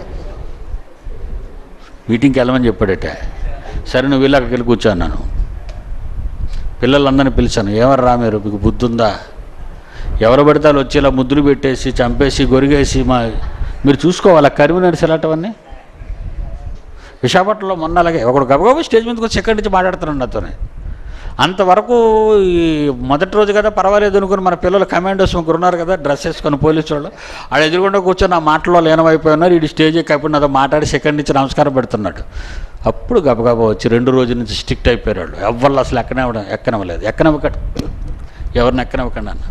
మీటింగ్కి వెళ్ళమని చెప్పాడట సరే నువ్వు వెళ్ళి అక్కడికి వెళ్ళి కూర్చో అన్నాను పిల్లలందరినీ పిలిచాను ఏమర్రా మీరు మీకు బుద్ధి ఉందా ఎవరు పడితే వాళ్ళు వచ్చి ఇలా ముద్దులు పెట్టేసి చంపేసి గొరిగేసి మా మీరు చూసుకోవాలా కరిమి నడిచేలాంటివన్నీ విశాఖపట్నంలో మొన్న అలాగే ఒకడు గబగబా స్టేజ్ మీదకి వచ్చి ఎక్కడి నుంచి మాట్లాడుతున్నాడు నాతోనే అంతవరకు ఈ మొదటి రోజు కదా పర్వాలేదు అనుకుని మన పిల్లలు కమాండోస్ ముగ్గురు ఉన్నారు కదా డ్రెస్ వేసుకొని పోలీసు వాళ్ళు ఆడ ఎదురుకుండా కూర్చొని ఆ మాటలో లీనమైపోయి ఉన్నారు ఈ స్టేజ్ ఎక్కి అప్పుడు నాతో మాట్లాడి సెకండ్ నుంచి నమస్కారం పెడుతున్నాడు అప్పుడు గబగబా వచ్చి రెండు రోజుల నుంచి స్ట్రిక్ట్ అయిపోయారు వాళ్ళు ఎవ్వరు అసలు ఎక్కనివ్వడం ఎక్కనివ్వలేదు ఎక్కనివ్వకండి ఎవరిని ఎక్కనివ్వకండి అన్న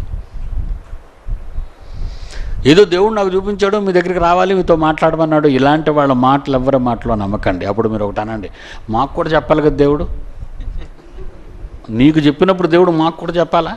ఏదో దేవుడు నాకు చూపించాడు మీ దగ్గరికి రావాలి మీతో మాట్లాడమన్నాడు ఇలాంటి వాళ్ళ మాటలు ఎవరి మాటలో నమ్మకండి అప్పుడు మీరు ఒకటి అనండి మాకు కూడా చెప్పాలి కదా దేవుడు నీకు చెప్పినప్పుడు దేవుడు మాకు కూడా చెప్పాలా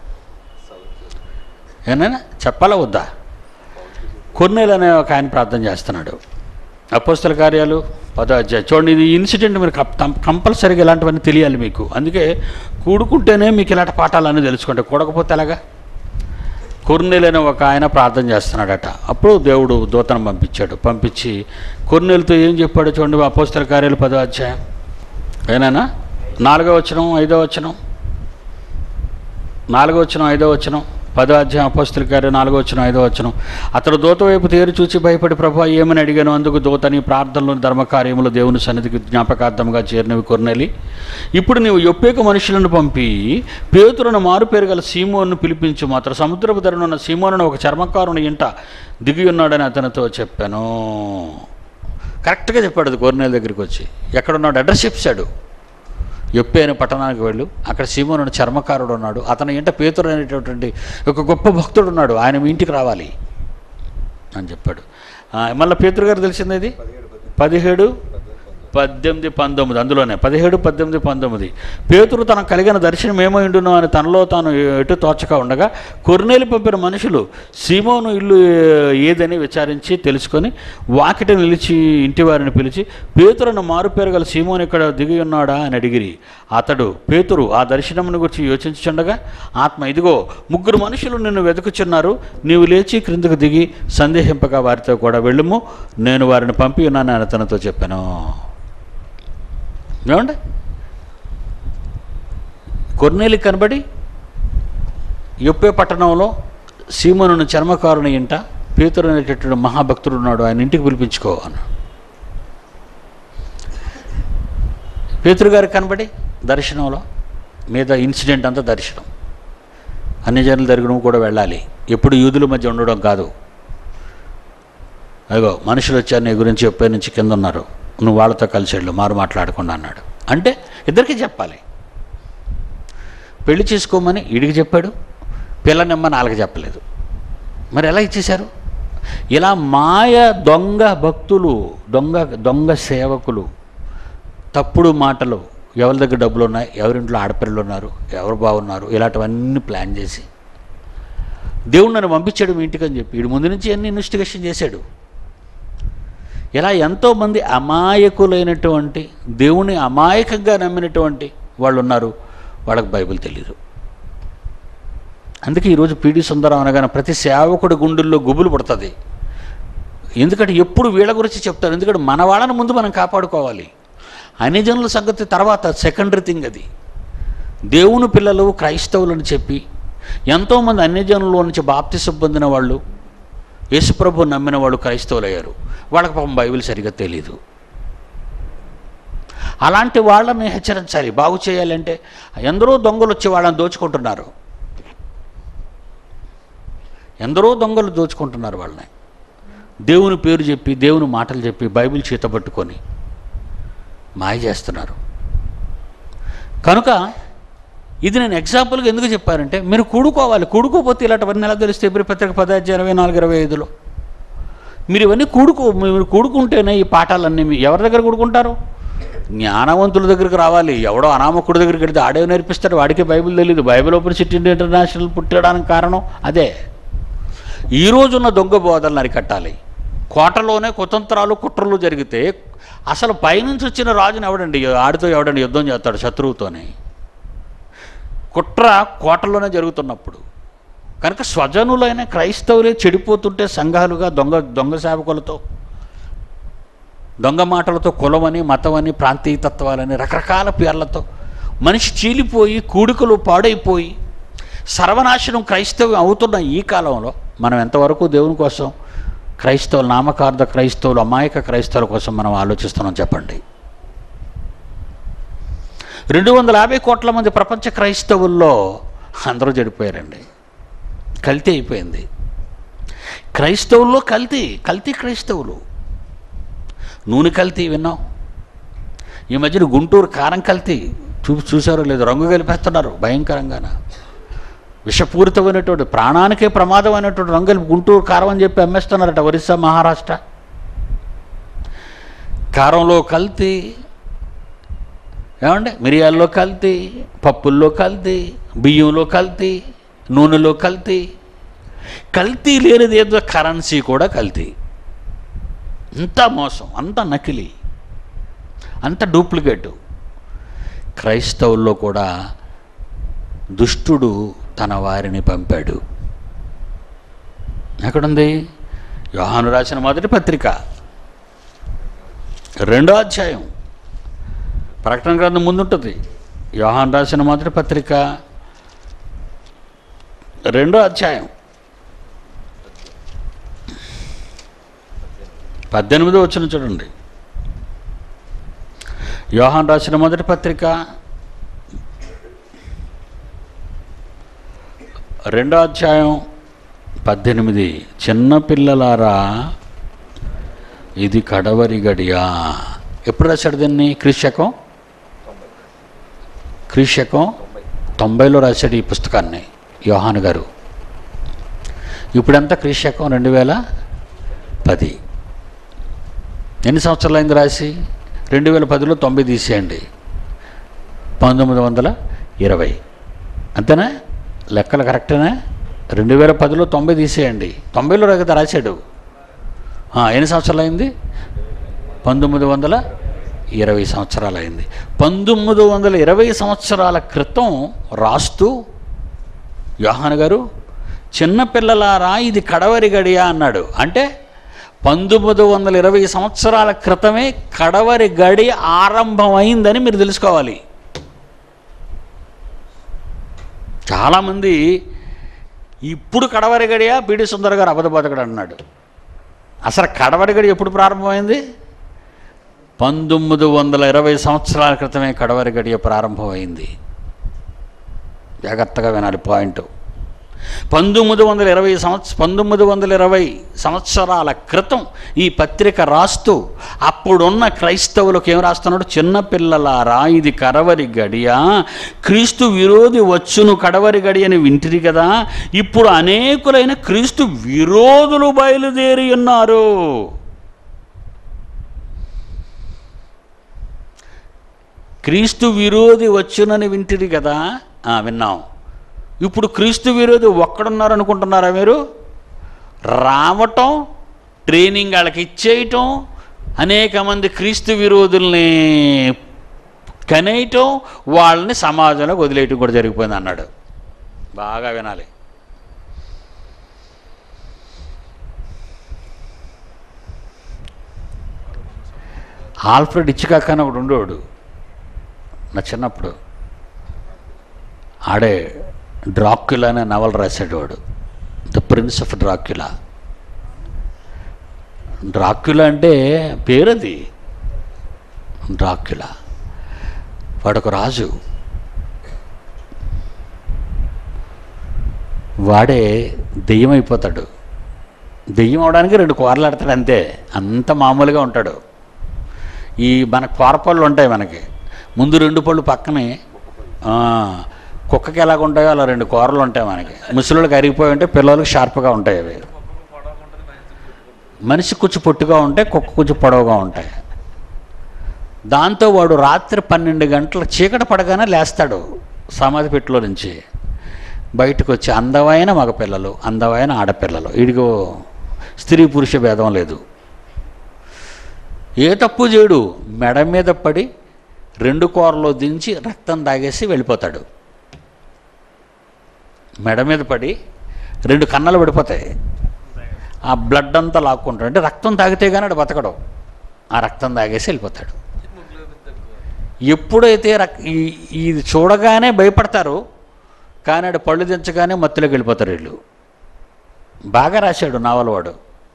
ఏనైనా చెప్పాలా వద్దా కొన్నేలు అనే ఒక ఆయన ప్రార్థన చేస్తున్నాడు అపోస్తల కార్యాలు పదో అధ్యాయం చూడండి ఇది ఇన్సిడెంట్ మీరు కప్- కంపల్సరీగా ఇలాంటివన్నీ తెలియాలి మీకు అందుకే కూడుకుంటేనే మీకు ఇలాంటి పాఠాలన్నీ తెలుసుకుంటే కూడకపోతే ఎలాగా కొర్నేలైన ఒక ఆయన ప్రార్థన చేస్తున్నాడట అప్పుడు దేవుడు దూతను పంపించాడు పంపించి కొర్నేలతో ఏం చెప్పాడు చూడండి అపోస్తల కార్యాలు పదో అధ్యాయం ఏనానా నాలుగో వచనం ఐదో వచనం నాలుగో వచనం ఐదో వచనం పదో అధ్యాయం అపోస్తుల కార్యం నాలుగో వచనం ఐదో వచనం అతడు దూత వైపు తేరు చూచి భయపడి ప్రభు ఏమని అడిగాను అందుకు దూతని ప్రార్థనలోని ధర్మకార్యములు దేవుని సన్నిధికి జ్ఞాపకార్థంగా చేరినవి కొర్నెలి ఇప్పుడు నీవు యొప్పేక మనుషులను పంపి పేతులను మారుపేరు గల సీమోను పిలిపించు మాత్రం సముద్రపు ధరనున్న సీమోను ఒక చర్మకారుని ఇంట దిగి ఉన్నాడని అతనితో చెప్పాను కరెక్ట్గా చెప్పాడు అది కొర్నేల దగ్గరికి వచ్చి ఎక్కడున్నాడు అడ్రస్ చెప్పాడు ఎప్పే అనే పట్టణానికి వెళ్ళు అక్కడ సీమోను అనే చర్మకారుడు ఉన్నాడు అతని ఇంట పేతురు అనేటటువంటి ఒక గొప్ప భక్తుడు ఉన్నాడు ఆయన మీ ఇంటికి రావాలి అని చెప్పాడు ఆ, మళ్ళీ పేతురు గారు తెలిసింది ఇది పదిహేడు పద్దెనిమిది పంతొమ్మిది అందులోనే పదిహేడు పద్దెనిమిది పంతొమ్మిది పేతురు తన కలిగిన దర్శనం ఏమైండును అని తనలో తాను ఎటు తోచక ఉండగా కొర్నేలు పంపిన మనుషులు సీమోను ఇల్లు ఏదని విచారించి తెలుసుకొని వాకిట నిలిచి ఇంటి వారిని పిలిచి పేతురును మారుపేరు గల సీమోను ఇక్కడ దిగి ఉన్నాడా అని అడిగిరి అతడు పేతురు ఆ దర్శనమును గురించి యోచించుచుండగా ఆత్మ ఇదిగో ముగ్గురు మనుషులు నిన్ను వెతుకుచున్నారు నీవు లేచి క్రిందకు దిగి సందేహింపగా వారితో కూడా వెళ్ళుము నేను వారిని పంపి ఉన్నానని అతనితో చెప్పాను ఏమండి కొర్నేలి కనబడి యొప్పే పట్టణంలో సీమనుని చర్మకారుని ఇంట పేతురు అనేటటువంటి మహాభక్తుడు ఉన్నాడు ఆయన ఇంటికి పిలిపించుకో అన్నాడు పేతురు గారికి కనబడి దర్శనంలో మీద ఇన్సిడెంట్ అంతా దర్శనం అన్ని జనులు జరగడం కూడా వెళ్ళాలి ఎప్పుడు యూదుల మధ్య ఉండడం కాదు అదిగో మనుషులు వచ్చారు నీ గురించి చెప్పే నుంచి కింద ఉన్నారు నువ్వు వాళ్ళతో కలిసి వెళ్ళు మారు మాట్లాడకుండా అన్నాడు అంటే ఇద్దరికీ చెప్పాలి పెళ్లి చేసుకోమని ఈడికి చెప్పాడు పిల్లనిమ్మని వాళ్ళకి చెప్పలేదు మరి ఎలా ఇచ్చేశారు ఇలా మాయ దొంగ భక్తులు దొంగ దొంగ సేవకులు తప్పుడు మాటలు ఎవరి దగ్గర డబ్బులు ఉన్నాయి ఎవరింట్లో ఆడపిల్లలు ఉన్నారు ఎవరు బాగున్నారు ఇలాంటివన్నీ ప్లాన్ చేసి దేవుడు నన్ను పంపించాడు మీ ఇంటికి అని చెప్పి వీడి ముందు నుంచి అన్ని ఇన్వెస్టిగేషన్ చేశాడు ఇలా ఎంతోమంది అమాయకులైనటువంటి దేవుని అమాయకంగా నమ్మినటువంటి వాళ్ళు ఉన్నారు వాళ్ళకి బైబిల్ తెలియదు అందుకే ఈరోజు పీడి సుందరం అనగానే ప్రతి సేవకుడి గుండెల్లో గుబులు పడుతుంది ఎందుకంటే ఎప్పుడు వీళ్ళ గురించి చెప్తారు ఎందుకంటే మన వాళ్ళని ముందు మనం కాపాడుకోవాలి అన్ని జనుల సంగతి తర్వాత సెకండరీ థింగ్ అది దేవుని పిల్లలు క్రైస్తవులని చెప్పి ఎంతోమంది అన్ని జనుల్లో నుంచి బాప్తిసం పొందిన వాళ్ళు యేసుప్రభు నమ్మిన వాళ్ళు క్రైస్తవులు అయ్యారు వాళ్ళకి పాపం బైబిల్ సరిగ్గా తెలియదు అలాంటి వాళ్ళని హెచ్చరించాలి బాగు చేయాలంటే ఎందరో దొంగలు వచ్చి వాళ్ళని దోచుకుంటున్నారు ఎందరో దొంగలు దోచుకుంటున్నారు వాళ్ళని దేవుని పేరు చెప్పి దేవుని మాటలు చెప్పి బైబిల్ చేత పట్టుకొని మాయ చేస్తున్నారు కనుక ఇది నేను ఎగ్జాంపుల్గా ఎందుకు చెప్పానంటే మీరు కూడుకోవాలి కూడుకోపోతే ఇలాంటివన్నీ ఎలా తెలిస్తే ఎబ్రి పత్రిక పదార్థ ఇరవై నాలుగు ఇరవై ఐదులో మీరు ఇవన్నీ కూడుకో మీరు కూడుకుంటేనే ఈ పాఠాలన్నీ మీ ఎవరి దగ్గర కూడుకుంటారు జ్ఞానవంతుల దగ్గరికి రావాలి ఎవడో అనామకుడి దగ్గరికి వెళ్తే ఆడే నేర్పిస్తాడు వాడికి బైబిల్ తెలియదు బైబిల్ ఓపెన్ సిటీ ఇంటర్నేషనల్ పుట్టడానికి కారణం అదే ఈ రోజున్న దొంగ బోధనలు అరికట్టాలి కోటలోనే కుతంత్రాలు కుట్రలు జరిగితే అసలు పైనుంచి వచ్చిన రాజుని ఎవడండి ఆడితో ఎవడండి యుద్ధం చేస్తాడు శత్రువుతోనే కుట్ర కోటలోనే జరుగుతున్నప్పుడు కనుక స్వజనులైన క్రైస్తవులే చెడిపోతుంటే సంఘాలుగా దొంగ దొంగ సేవకులతో దొంగ మాటలతో కులమని మతమని ప్రాంతీయతత్వాలని రకరకాల పేర్లతో మనిషి చీలిపోయి కూడికలు పాడైపోయి సర్వనాశనం క్రైస్తవం అవుతున్న ఈ కాలంలో మనం ఎంతవరకు దేవుని కోసం క్రైస్తవులు నామకార్థ క్రైస్తవులు అమాయక క్రైస్తవుల కోసం మనం ఆలోచిస్తున్నాం చెప్పండి రెండు వందల యాభై కోట్ల మంది ప్రపంచ క్రైస్తవుల్లో అందరూ చెడిపోయారండి కల్తీ అయిపోయింది క్రైస్తవుల్లో కల్తీ కల్తీ క్రైస్తవులు నూనె కల్తీ విన్నాం ఈ మధ్యన గుంటూరు కారం కల్తీ చూ చూసారో లేదు రంగు కలిపేస్తున్నారు భయంకరంగాన విషపూరితమైనటువంటి ప్రాణానికే ప్రమాదమైనటువంటి రంగు కలిపి గుంటూరు కారం అని చెప్పి అమ్మేస్తున్నారట ఒరిస్సా మహారాష్ట్ర కారంలో కల్తీ ఏమండి మిరియాల్లో కల్తీ పప్పుల్లో కల్తీ బియ్యంలో కల్తీ నూనెలో కల్తీ కల్తీ లేనిది ఏదో కరెన్సీ కూడా కల్తీ అంత మోసం అంత నకిలీ అంత డూప్లికేటు క్రైస్తవుల్లో కూడా దుష్టుడు తన వారిని పంపాడు ఎక్కడుంది యోహాను రాసిన మొదటి పత్రిక రెండో అధ్యాయం ప్రకటన గ్రంథం ముందుంటుంది యోహాన్ రాసిన మొదటి పత్రిక రెండో అధ్యాయం పద్దెనిమిదో వచ్చిన చూడండి యోహాన్ రాసిన మొదటి పత్రిక రెండో అధ్యాయం పద్దెనిమిది చిన్నపిల్లలారా ఇది కడవరి గడియా ఎప్పుడు రాశాడు దీన్ని క్రీశకం క్రీశకం తొంభైలో రాశాడు ఈ పుస్తకాన్ని యోహాన్ గారు ఇప్పుడంతా క్రీశకం రెండు వేల పది ఎన్ని సంవత్సరాలు అయింది రాసి రెండు వేల పదిలో తొంభై తీసేయండి పంతొమ్మిది వందల ఇరవై అంతేనా లెక్కలు కరెక్టేనా రెండు వేల పదిలో తొంభై తీసేయండి తొంభైలో కదా రాశాడు ఆ, ఎన్ని సంవత్సరాలు అయింది పంతొమ్మిది వందల ఇరవై సంవత్సరాలు అయింది పంతొమ్మిది వందల ఇరవై సంవత్సరాల క్రితం రాస్తూ యోహాన్ గారు చిన్నపిల్లలారా ఇది కడవరి గడియ అన్నాడు అంటే పంతొమ్మిది వందల ఇరవై సంవత్సరాల క్రితమే కడవరి గడి ఆరంభమైందని మీరు తెలుసుకోవాలి చాలామంది ఇప్పుడు కడవరి గడియ బీడి సుందర్ గారు అబద్ధ బతకడు అన్నాడు అసలు కడవరి గడి ఎప్పుడు ప్రారంభమైంది పంతొమ్మిది వందల ఇరవై సంవత్సరాల క్రితమే కడవరి గడియ ప్రారంభమైంది జాగ్రత్తగా వినాలి పాయింట్ పంతొమ్మిది వందల ఇరవై సంవత్స పంతొమ్మిది వందల ఇరవై సంవత్సరాల క్రితం ఈ పత్రిక రాస్తూ అప్పుడున్న క్రైస్తవులకు ఏం రాస్తున్నాడు చిన్నపిల్లలారా ఇది కడవరి గడియ క్రీస్తు విరోధి వచ్చును కడవరి గడి అని వింటిరి కదా ఇప్పుడు అనేకులైన క్రీస్తు విరోధులు బయలుదేరి ఉన్నారు క్రీస్తు విరోధి వచ్చునని వింటిరి కదా ఆ, విన్నాం ఇప్పుడు క్రీస్తు విరోధి ఒక్కడున్నారు అనుకుంటున్నారా మీరు రావటం ట్రైనింగ్ వాళ్ళకి ఇచ్చేయటం అనేక మంది క్రీస్తు విరోధుల్ని కనేయటం వాళ్ళని సమాజంలోకి వదిలేయటం కూడా జరిగిపోయింది అన్నాడు బాగా వినాలి ఆల్ఫ్రెడ్ ఇచ్చికాక అని ఒకడు ఉండేవాడు నా చిన్నప్పుడు ఆడే డ్రాక్యులా అనే నవల రాశాడు వాడు the prince of Dracula Dracula అంటే పేరది డ్రాక్యులా వాడొక రాజు వాడే దెయ్యం అయిపోతాడు దెయ్యం అవడానికి రెండు కూరలు ఆడతాడు అంతే అంత మామూలుగా ఉంటాడు ఈ మన కూరపళ్ళు ఉంటాయి మనకి ముందు రెండు పళ్ళు పక్కనే ఆ, కుక్కకి ఎలాగ ఉంటాయో అలా రెండు కూరలు ఉంటాయి మనకి ముసలికి అరిగిపోయి ఉంటే పిల్లలకి షార్ప్గా ఉంటాయి అవి మనిషి కొంచెం పొట్టుగా ఉంటాయి కుక్క కొంచెం పొడవుగా ఉంటాయి దాంతో వాడు రాత్రి పన్నెండు గంటల చీకటి పడగానే లేస్తాడు సమాధి పెట్టిలో నుంచి బయటకు వచ్చి అందమైన మగపిల్లలు అందమైన ఆడపిల్లలు వీడికో స్త్రీ పురుష భేదం లేదు ఏ తప్పు చేయడు మెడ మీద పడి రెండు కూరలో దించి రక్తం తాగేసి వెళ్ళిపోతాడు మెడ మీద పడి రెండు కన్నలు పడిపోతాయి ఆ బ్లడ్ అంతా లాక్కుంటాడు అంటే రక్తం తాగితే కానీ ఆడు బతకడు ఆ రక్తం తాగేసి వెళ్ళిపోతాడు ఎప్పుడైతే రక్ ఈ- ఇది చూడగానే భయపడతారు కానీ ఆడు పళ్ళు దించగానే మత్తులోకి వెళ్ళిపోతారు వీళ్ళు బాగా రాశాడు నావల్ వాడు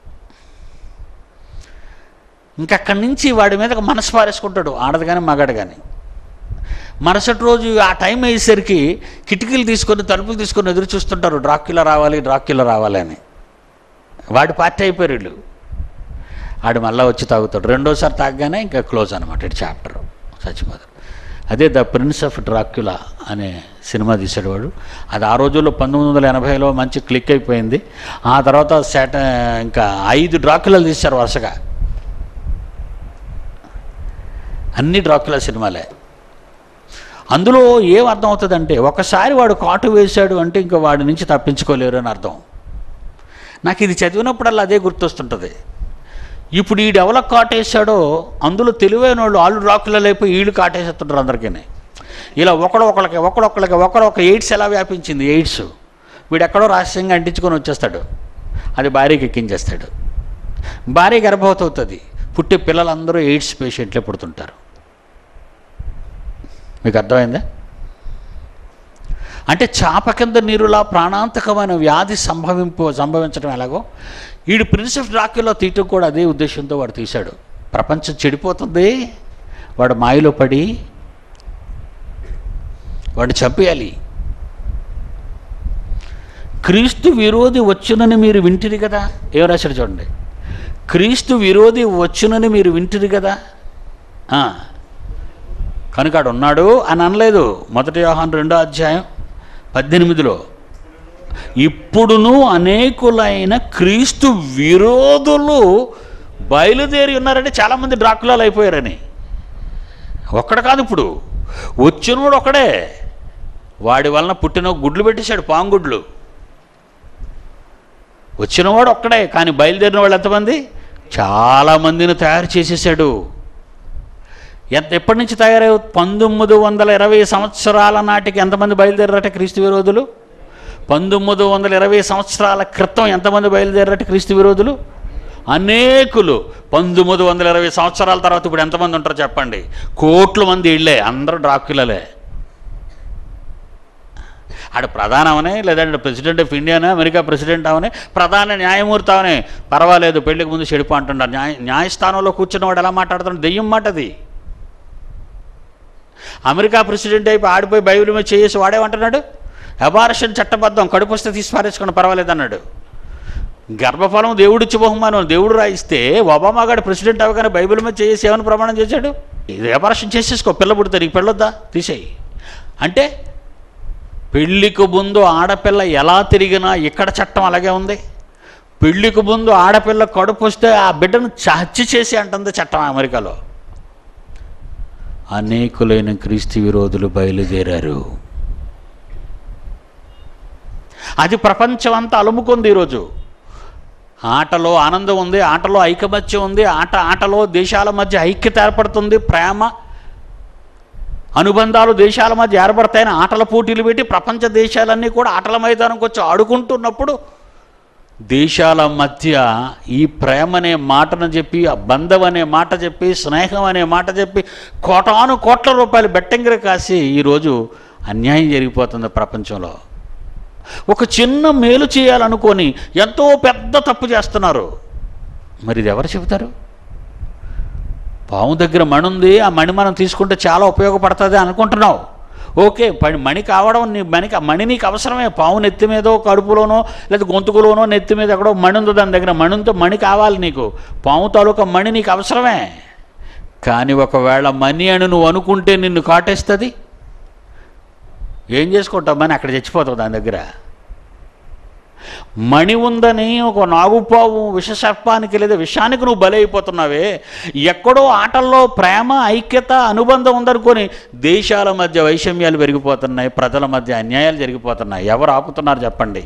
ఇంకా అక్కడి నుంచి వాడి మీద ఒక మనసు పారేసుకుంటాడు ఆడదు కానీ మగాడు కానీ మరుసటి రోజు ఆ టైం అయ్యేసరికి కిటికీలు తీసుకొని తలుపులు తీసుకొని ఎదురు చూస్తుంటారు డ్రాక్యులా రావాలి డ్రాక్యులా రావాలి అని వాడి పార్టీ అయిపోయారు వీళ్ళు ఆడు మళ్ళీ వచ్చి తాగుతాడు రెండోసారి తాగగానే ఇంకా క్లోజ్ అనమాట ఇటు చాప్టర్ చచ్చిపోతాడు అదే ద ప్రిన్స్ ఆఫ్ డ్రాక్యులా అనే సినిమా తీశాడు వాడు అది ఆ రోజుల్లో పంతొమ్మిది వందల ఎనభైలో మంచి క్లిక్ అయిపోయింది ఆ తర్వాత శాట ఇంకా ఐదు డ్రాక్యులాలు తీశారు వరుసగా అన్ని డ్రాక్యులా సినిమాలే అందులో ఏం అర్థం అవుతుందంటే ఒకసారి వాడు కాటు వేశాడు అంటే ఇంకా వాడి నుంచి తప్పించుకోలేరు అని అర్థం నాకు ఇది చదివినప్పుడల్లా అదే గుర్తొస్తుంటుంది ఇప్పుడు ఈ డెవలప్ కాటేశాడో అందులో తెలివైన వాళ్ళు వాళ్ళు డ్రాక్యులలో అయిపోయి వీళ్ళు కాటేసేస్తుంటారు అందరికీ ఇలా ఒకడు ఒకళ్ళకి ఒకడొక్కళ్ళకి ఒకరు ఒక ఎయిడ్స్ ఎలా వ్యాపించింది ఎయిడ్స్ వీడు ఎక్కడో రహస్యంగా అంటించుకొని వచ్చేస్తాడు అది భార్యకి ఎక్కించేస్తాడు భార్య గర్భవతి అవుతుంది పుట్టే పిల్లలందరూ ఎయిడ్స్ పేషెంట్లే పుడుతుంటారు మీకు అర్థమైందా అంటే చాప కింద నీరులా ప్రాణాంతకమైన వ్యాధి సంభవింపు సంభవించడం ఎలాగో వీడు ప్రిన్స్ ఆఫ్ డ్రాక్యులో తీయటం కూడా అదే ఉద్దేశంతో వాడు తీశాడు ప్రపంచం చెడిపోతుంది వాడు మాయలో పడి వాడు చంపేయాలి క్రీస్తు విరోధి వచ్చునని మీరు వింటిరి కదా ఏం రాశాడు చూడండి క్రీస్తు విరోధి వచ్చునని మీరు వింటిరి కదా ఆ. కనుక ఆడు ఉన్నాడు అని అనలేదు మొదటి వ్యవహాన్ రెండో అధ్యాయం పద్దెనిమిదిలో ఇప్పుడును అనేకులైన క్రీస్తు విరోధులు బయలుదేరి ఉన్నారంటే చాలామంది డ్రాకులాలు అయిపోయారని ఒక్కడ కాదు ఇప్పుడు వచ్చినోడు ఒకడే వాడి వలన పుట్టిన గుడ్లు పెట్టేశాడు పాంగుడ్లు వచ్చినవాడు ఒక్కడే కానీ బయలుదేరిన వాళ్ళు ఎంతమంది చాలామందిని తయారు చేసేసాడు ఎంత ఎప్పటి నుంచి తయారయ్యావు పంతొమ్మిది వందల ఇరవై సంవత్సరాల నాటికి ఎంతమంది బయలుదేరారట క్రీస్తు విరోధులు పంతొమ్మిది వందల ఇరవై సంవత్సరాల క్రితం ఎంతమంది బయలుదేరారట క్రీస్తు విరోధులు అనేకులు పంతొమ్మిది వందల ఇరవై సంవత్సరాల తర్వాత ఇప్పుడు ఎంతమంది ఉంటారో చెప్పండి కోట్ల మంది ఇళ్ళే అందరూ డ్రాక్యులలే ఆడ ప్రధాన అవనే లేదంటే ప్రెసిడెంట్ ఆఫ్ ఇండియానే అమెరికా ప్రెసిడెంట్ అవనే ప్రధాన న్యాయమూర్తి అవనే పర్వాలేదు పెళ్లికి ముందు చెడిపో అంటున్నారు న్యాయ న్యాయస్థానంలో కూర్చున్నవాడు ఎలా మాట్లాడుతున్నాడు దెయ్యం మాట అది అమెరికా ప్రెసిడెంట్ అయిపోయి ఆడిపోయి బైబిల్ మీద చేసి వాడేమంటున్నాడు అబార్షన్ చట్టబద్ధం కడుపు వస్తే తీసి పారేసుకుని పర్వాలేదు అన్నాడు గర్భఫలం దేవుడిచ్చి బహుమానం దేవుడు రాయిస్తే ఒబామా గారు ప్రెసిడెంట్ అవ్వగానే బైబిల్ మీద చేసి ఏమని ప్రమాణం చేశాడు ఇది అబార్షన్ చేసేసుకో పిల్ల పుడితే నీకు పెళ్ళొద్దా తీసేయి అంటే పెళ్ళికి ముందు ఆడపిల్ల ఎలా తిరిగినా ఇక్కడ చట్టం అలాగే ఉంది పెళ్ళికి ముందు ఆడపిల్ల కడుపు వస్తే ఆ బిడ్డను హత్య చేసి అంటుంది చట్టం అమెరికాలో అనేకులైన క్రీస్తు విరోధులు బయలుదేరారు అది ప్రపంచం అంతా అలుముకుంది ఈరోజు ఆటలో ఆనందం ఉంది ఆటలో ఐకమత్యం ఉంది ఆట ఆటలో దేశాల మధ్య ఐక్యత ఏర్పడుతుంది ప్రేమ అనుబంధాలు దేశాల మధ్య ఏర్పడతాయని ఆటల పోటీలు పెట్టి ప్రపంచ దేశాలన్నీ కూడా ఆటల మైదానంకి వచ్చి ఆడుకుంటున్నప్పుడు దేశాల మధ్య ఈ ప్రేమ అనే మాటను చెప్పి ఆ బంధం అనే మాట చెప్పి స్నేహం అనే మాట చెప్పి కోటాను కోట్ల రూపాయలు బెట్టంగిర కాసి ఈరోజు అన్యాయం జరిగిపోతుంది ప్రపంచంలో ఒక చిన్న మేలు చేయాలనుకొని ఎంతో పెద్ద తప్పు చేస్తున్నారు మరి ఇది ఎవరు చెబుతారు పాము దగ్గర మణి ఉంది ఆ మణి మనం తీసుకుంటే చాలా ఉపయోగపడుతుంది అనుకుంటున్నావు ఓకే పని మణి కావడం నీ మణికి మణి నీకు అవసరమే పాము నెత్తి మీదో కడుపులోనో లేదా గొంతుకులోనో నెత్తి మీద ఎక్కడో మణి ఉందో దాని దగ్గర మణితో మణి కావాలి నీకు పాము తాలూకా మణి నీకు అవసరమే కానీ ఒకవేళ మణి అని నువ్వు అనుకుంటే నిన్ను కాటేస్తుంది ఏం చేసుకుంటావు మని అక్కడ చచ్చిపోతావు దాని దగ్గర మణి ఉందని ఒక నాగుపావు విషసర్పానికి లేదా విషానికి నువ్వు బలైపోతున్నావే ఎక్కడో ఆటల్లో ప్రేమ ఐక్యత అనుబంధం ఉందనుకొని దేశాల మధ్య వైషమ్యాలు పెరిగిపోతున్నాయి ప్రజల మధ్య అన్యాయాలు జరిగిపోతున్నాయి ఎవరు ఆపుతున్నారు చెప్పండి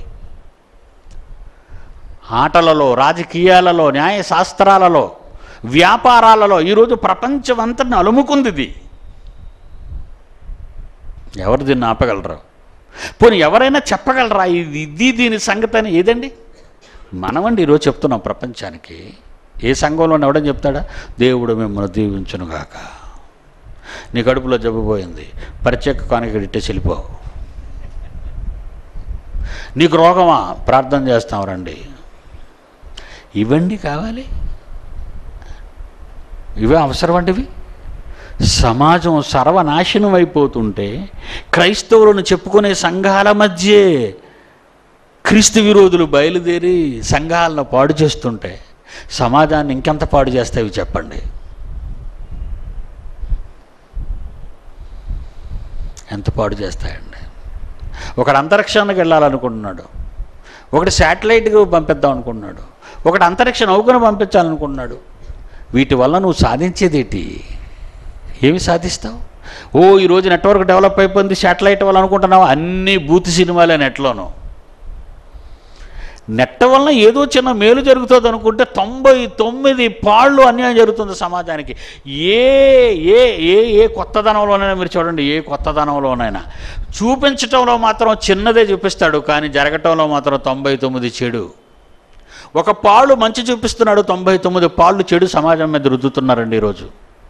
ఆటలలో రాజకీయాలలో న్యాయ శాస్త్రాలలో వ్యాపారాలలో ఈరోజు ప్రపంచం అంతటిని అలుముకుంది ఇది ఎవరు దీన్ని ఆపగలరు పోనీ ఎవరైనా చెప్పగలరా ఇది ఇది దీని సంగతి అని ఏదండి మనమండి ఈరోజు చెప్తున్నాం ప్రపంచానికి ఏ సంఘంలో ఎవడని చెప్తాడా దేవుడు మిమ్మల్ని దీవించునుగాక నీ కడుపులో జబ్బుపోయింది ప్రత్యేక కానుక ఇట్టే చెల్లిపో నీకు రోగమా ప్రార్థన చేస్తాం రండి ఇవండి కావాలి ఇవే అవసరం అంటివి సమాజం సర్వనాశనం అయిపోతుంటే క్రైస్తవులను చెప్పుకునే సంఘాల మధ్యే క్రీస్తు విరోధులు బయలుదేరి సంఘాలను పాడు చేస్తుంటే సమాజాన్ని ఇంకెంత పాడు చేస్తాయి చెప్పండి ఎంత పాడు చేస్తాయండి ఒకడు అంతరిక్షానికి వెళ్ళాలనుకుంటున్నాడు ఒకటి శాటిలైట్కి పంపిద్దాం అనుకుంటున్నాడు ఒకటి అంతరిక్ష నౌకను పంపించాలనుకుంటున్నాడు వీటి వల్ల నువ్వు సాధించేదేటి ఏమి సాధిస్తావు ఓ ఈరోజు నెట్వర్క్ డెవలప్ అయిపోయింది శాటిలైట్ వల్ల అనుకుంటున్నావు అన్ని బూత్ సినిమాలే నెట్లోనూ నెట్ వలన ఏదో చిన్న మేలు జరుగుతుంది అనుకుంటే తొంభై తొమ్మిది పాళ్ళు అన్యాయం జరుగుతుంది సమాజానికి ఏ ఏ ఏ ఏ కొత్తదనంలోనైనా మీరు చూడండి ఏ కొత్తదనంలోనైనా చూపించటంలో మాత్రం చిన్నదే చూపిస్తాడు కానీ జరగటంలో మాత్రం తొంభై తొమ్మిది చెడు ఒక పాళ్ళు మంచి చూపిస్తున్నాడు తొంభై తొమ్మిది పాళ్ళు చెడు సమాజం మీద రుద్దుతున్నారండి ఈరోజు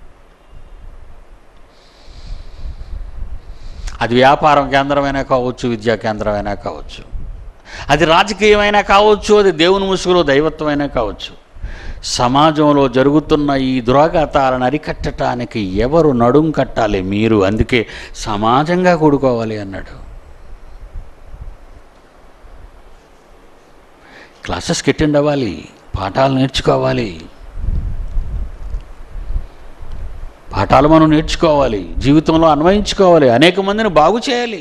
అది వ్యాపారం కేంద్రమైనా కావచ్చు విద్యా కేంద్రమైనా కావచ్చు అది రాజకీయమైనా కావచ్చు అది దేవుని ముసుగులో దైవత్వమైనా కావచ్చు సమాజంలో జరుగుతున్న ఈ దురాఘాతాలను అరికట్టడానికి ఎవరు నడుం కట్టాలి మీరు అందుకే సమాజంగా కూడుకోవాలి అన్నాడు క్లాసెస్కి అటెండ్ అవ్వాలి పాఠాలు నేర్చుకోవాలి పాఠాలు మనం నేర్చుకోవాలి జీవితంలో అన్వయించుకోవాలి అనేక మందిని బాగు చేయాలి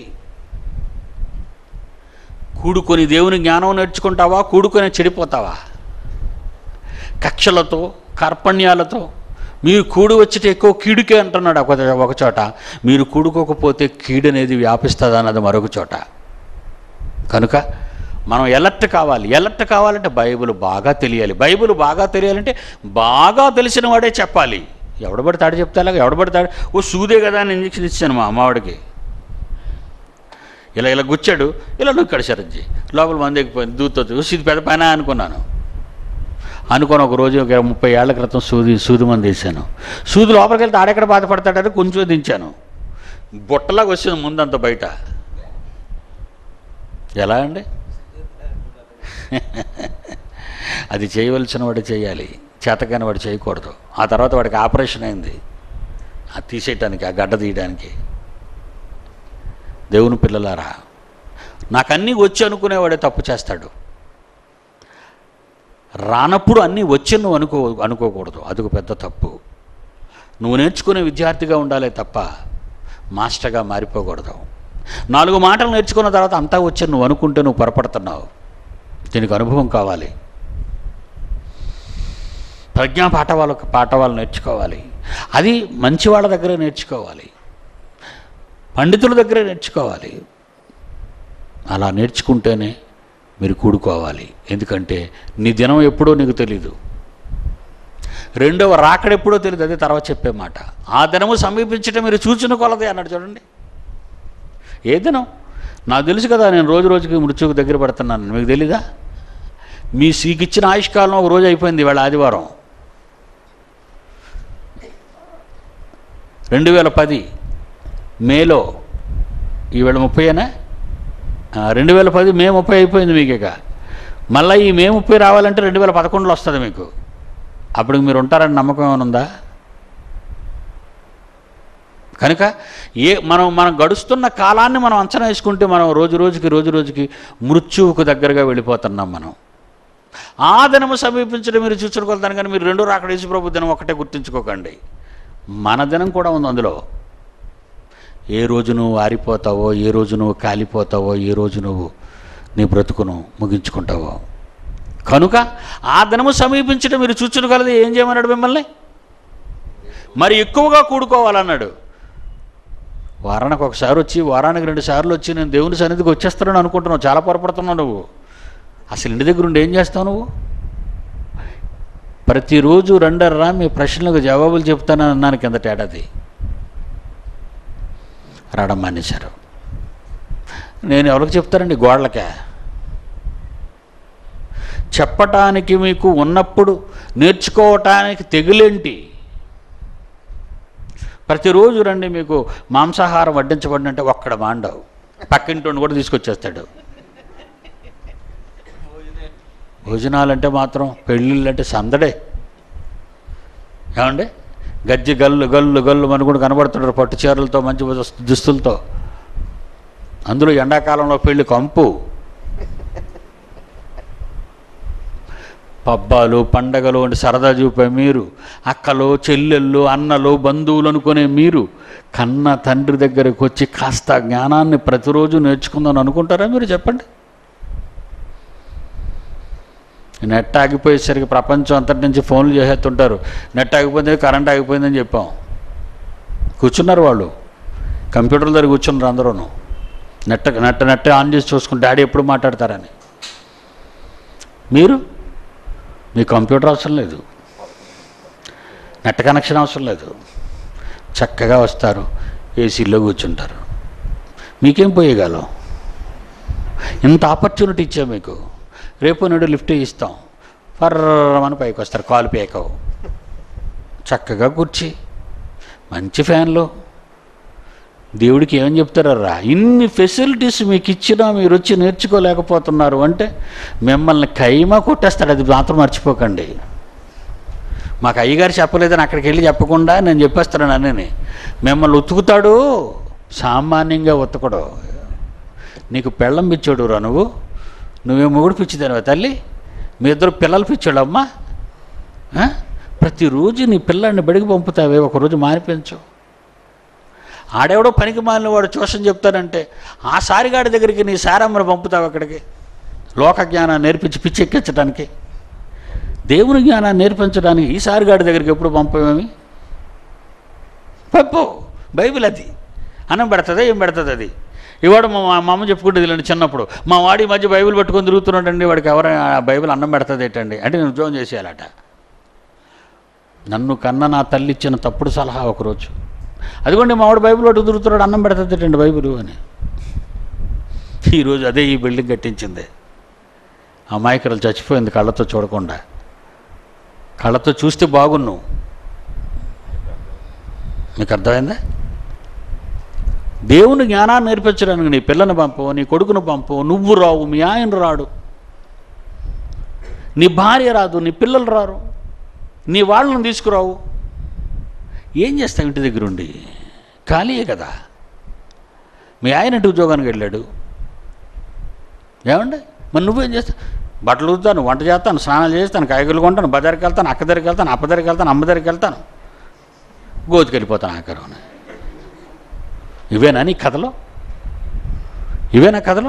కూడుకొని దేవుని జ్ఞానం నేర్చుకుంటావా కూడుకొని చెడిపోతావా కక్షలతో కార్పణ్యాలతో మీరు కూడి వచ్చితే ఎక్కువ కీడుకే అంటున్నాడు ఒక ఒక చోట మీరు కూడుకోకపోతే కీడు అనేది వ్యాపిస్తుంది అన్నది మరొక చోట కనుక మనం ఎలర్ట్ కావాలి ఎలర్ట్ కావాలంటే బైబిల్ బాగా తెలియాలి బైబిల్ బాగా తెలియాలంటే బాగా తెలిసిన వాడే చెప్పాలి ఎవడు పడతాడు చెప్తాలా ఎవడు పడతాడు ఓ సూదే కదా అని ఇంజక్షన్ ఇచ్చాను మా అమ్మవాడికి ఇలా ఇలా గుచ్చాడు ఇలా నొక్కాడు సరంజి లోపల మంది ఎక్కిపోయింది దూతో ఇది పెద్ద పైన అనుకున్నాను అనుకొని ఒక రోజు ఒక ముప్పై ఏళ్ల క్రితం సూది సూది మంది వేసాను సూది లోపలికి వెళ్తే ఆడెక్కడ బాధపడతాడని కొంచెం దించాను బుట్టలాగా వచ్చింది ముందంత బయట ఎలా అండి అది చేయవలసిన వాడు చేయాలి చేతకాని వాడు చేయకూడదు ఆ తర్వాత వాడికి ఆపరేషన్ అయింది అది తీసేయటానికి ఆ గడ్డ తీయడానికి దేవుని పిల్లలారా నాకు అన్నీ వచ్చి అనుకునేవాడే తప్పు చేస్తాడు రానప్పుడు అన్నీ వచ్చి నువ్వు అనుకో అనుకోకూడదు అదొక పెద్ద తప్పు నువ్వు నేర్చుకునే విద్యార్థిగా ఉండాలి తప్ప మాస్టర్గా మారిపోకూడదు నాలుగు మాటలు నేర్చుకున్న తర్వాత అంతా వచ్చి నువ్వు అనుకుంటే నువ్వు పొరపడుతున్నావు దీనికి అనుభవం కావాలి ప్రజ్ఞా పాఠవాలు పాఠవాలు నేర్చుకోవాలి అది మంచి వాళ్ళ దగ్గర నేర్చుకోవాలి పండితుల దగ్గరే నేర్చుకోవాలి అలా నేర్చుకుంటేనే మీరు కూడుకోవాలి ఎందుకంటే నీ దినం ఎప్పుడో నీకు తెలీదు రెండవ రాకడ ఎప్పుడో తెలియదు అదే తర్వాత చెప్పే మాట ఆ దినము సమీపించటం మీరు చూచిన కొలదే అన్నాడు చూడండి ఏ దినం నాకు తెలుసు కదా నేను రోజు రోజుకి మృత్యుకు దగ్గర పడుతున్నాను మీకు తెలీదా మీ సీకిచ్చిన ఆయుష్కాలం ఒక రోజు అయిపోయింది ఇవాళ ఆదివారం రెండు వేల పది మేలో ఈవేళ ముప్పైనా రెండు వేల పది మే ముప్పై అయిపోయింది మీకు ఇక మళ్ళీ ఈ మే ముప్పై రావాలంటే రెండు వేల పదకొండులో వస్తుంది మీకు అప్పుడు మీరు ఉంటారని నమ్మకం ఏమైనా ఉందా కనుక ఏ మనం మనం గడుస్తున్న కాలాన్ని మనం అంచనా వేసుకుంటే మనం రోజు రోజుకి రోజు రోజుకి మృత్యువుకు దగ్గరగా వెళ్ళిపోతున్నాం మనం ఆ దినము సమీపించడం మీరు చూసుకోగలుగుతాను కానీ మీరు రెండు రాకడ యేసు ప్రభు దినం ఒకటే గుర్తుంచుకోకండి మన దినం కూడా ఉంది అందులో ఏ రోజు నువ్వు ఆరిపోతావో ఏ రోజు నువ్వు కాలిపోతావో ఏ రోజు నువ్వు నీ బ్రతుకును ముగించుకుంటావో కనుక ఆ దినము సమీపించడం మీరు చూచుకోగలదు ఏం చేయమన్నాడు మిమ్మల్ని మరి ఎక్కువగా కూడుకోవాలన్నాడు వారానికి ఒకసారి వచ్చి వారానికి రెండు సార్లు వచ్చి నేను దేవుని సన్నిధికి వచ్చేస్తానని అనుకుంటున్నావు చాలా పొరపడుతున్నావు నువ్వు అసలు ఇంటి దగ్గర ఉండి ఏం చేస్తావు నువ్వు ప్రతిరోజు రెండర్రా మీ ప్రశ్నలకు జవాబులు చెప్తానని అన్నాను కిందట ఏడాది రావడం మానేశారు నేను ఎవరికి చెప్తారండి గోడలకే చెప్పటానికి మీకు ఉన్నప్పుడు నేర్చుకోవటానికి తెగులేంటి ప్రతిరోజు రండి మీకు మాంసాహారం వడ్డించబడినంటే ఒక్కడ మాండవు పక్కింటి కూడా తీసుకొచ్చేస్తాడు భోజనాలంటే మాత్రం పెళ్ళిళ్ళంటే సందడే ఏమండి గజ్జి గల్లు గల్లు గల్లు అని కూడా కనబడుతుంటారు పట్టు చీరలతో మంచి దుస్తులతో అందులో ఎండాకాలంలో పెళ్లి కంపు పబ్బాలు పండగలు అంటే సరదా చూపే మీరు అక్కలు చెల్లెళ్ళు అన్నలు బంధువులు అనుకునే మీరు కన్న తండ్రి దగ్గరకు వచ్చి కాస్త జ్ఞానాన్ని ప్రతిరోజు నేర్చుకుందాం అనుకుంటారా మీరు చెప్పండి నెట్ ఆగిపోయేసరికి ప్రపంచం అంతటి నుంచి ఫోన్లు చేసేస్తుంటారు నెట్ ఆగిపోయింది కరెంట్ ఆగిపోయిందని చెప్పాం కూర్చున్నారు వాళ్ళు కంప్యూటర్ల దగ్గర కూర్చున్నారు అందరూ నెట్ నెట్ నెట్ ఆన్ చేసి చూసుకుని డాడీ ఎప్పుడు మాట్లాడతారని మీరు మీ కంప్యూటర్ అవసరం లేదు నెట్ కనెక్షన్ అవసరం లేదు చక్కగా వస్తారు ఏసీలో కూర్చుంటారు మీకేం పోయేగాలం ఇంత ఆపర్చునిటీ ఇచ్చాం మీకు రేపు నేడు లిఫ్ట్ ఇస్తాం ఫర్రమని పైకి వస్తారు కాలు పేకవు చక్కగా కూర్చి మంచి ఫ్యాన్లు దేవుడికి ఏమని చెప్తారా ఇన్ని ఫెసిలిటీస్ మీకు ఇచ్చినా మీరు వచ్చి నేర్చుకోలేకపోతున్నారు అంటే మిమ్మల్ని కైమా కొట్టేస్తాడు అది మాత్రం మర్చిపోకండి మాకు అయ్యగారు చెప్పలేదని అక్కడికి వెళ్ళి చెప్పకుండా నేను చెప్పేస్తాను అన్నని మిమ్మల్ని ఉతుకుతాడు సామాన్యంగా ఉతకడు నీకు పెళ్ళం పిచ్చాడు రా నువ్వు నువ్వే మొగుడు పిచ్చిదానివా తల్లి మీ ఇద్దరు పిల్లలు పిచ్చాడమ్మా ఆ? ప్రతిరోజు నీ పిల్లాడిని బడికి పంపుతావే ఒకరోజు మానిపించు ఆడెవడో పనికి మాలిన వాడు ట్యూషన్ చెప్తానంటే ఆ సారిగాడి దగ్గరికి నీ సారమ్మను పంపుతావు అక్కడికి లోక జ్ఞానాన్ని నేర్పించి పిచ్చెక్కించడానికి దేవుని జ్ఞానాన్ని నేర్పించడానికి ఈ సారిగాడి దగ్గరికి ఎప్పుడు పంపమేమి పప్పు బైబిల్ అది అన్నం పెడుతుంది ఏం పెడుతుంది అది ఇవాడు మా మా అమ్మ చెప్పుకుంటుంది ఇలాంటి చిన్నప్పుడు మా వాడి ఈ మధ్య బైబిల్ పట్టుకొని తిరుగుతున్నాడండి వాడికి ఎవరైనా ఆ బైబిల్ అన్నం పెడుతుంది ఏంటండి అంటే నేను ఉద్యోగం చేసేయాలట నన్ను కన్న నా తల్లి ఇచ్చిన తప్పుడు సలహా ఒకరోజు అదిగోండి మా వాడు బైబిల్ పట్టుకు తిరుగుతున్నాడు అన్నం పెడుతుంది ఏంటండి బైబిల్ అని ఈరోజు అదే ఈ బిల్డింగ్ కట్టించింది అమాయకురాలు చచ్చిపోయింది కళ్ళతో చూడకుండా కళ్ళతో చూస్తే బాగున్నావు మీకు అర్థమైందా దేవుని జ్ఞానాన్ని నేర్పించడానికి నీ పిల్లని పంపు నీ కొడుకును పంపు నువ్వు రావు మీ ఆయన రాడు నీ భార్య రాదు నీ పిల్లలు రారు నీ వాళ్ళని తీసుకురావు ఏం చేస్తావు ఇంటి దగ్గర ఉండి ఖాళీయే కదా మీ ఆయన ఇంటి ఉద్యోగానికి వెళ్ళాడు ఏమండి మరి నువ్వేం చేస్తావు బట్టలు ఉతుతాను వంట చేస్తాను స్నానాలు చేస్తాను కాయగూరలు కొంటాను బజార్కి వెళ్తాను అక్క దగ్గరికి వెళ్తాను అప్ప దగ్గరికి వెళ్తాను అమ్మ దగ్గరికి వెళ్తాను గోతికి వెళ్ళిపోతాను ఆఖరుని ఇవేనా నీ కథలో ఇవేనా కథలో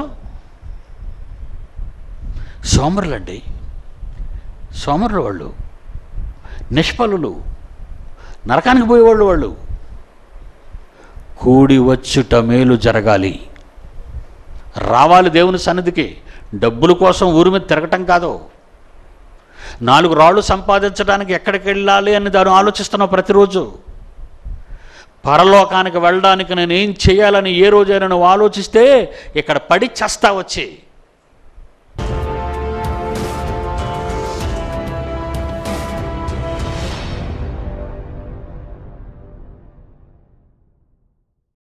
సోమరులండి సోమరులు వాళ్ళు నిష్ఫలులు నరకానికి పోయేవాళ్ళు వాళ్ళు కూడి వచ్చుట మేలు జరగాలి రావాలి దేవుని సన్నిధికి డబ్బుల కోసం ఊరి మీద తిరగటం కాదు నాలుగు రాళ్ళు సంపాదించడానికి ఎక్కడికి వెళ్ళాలి అని దాన్ని ఆలోచిస్తున్నావు ప్రతిరోజు పరలోకానికి వెళ్ళడానికి నేను ఏం చేయాలని ఏ రోజైనా నువ్వు ఆలోచిస్తే ఇక్కడ పడి చస్తా వచ్చి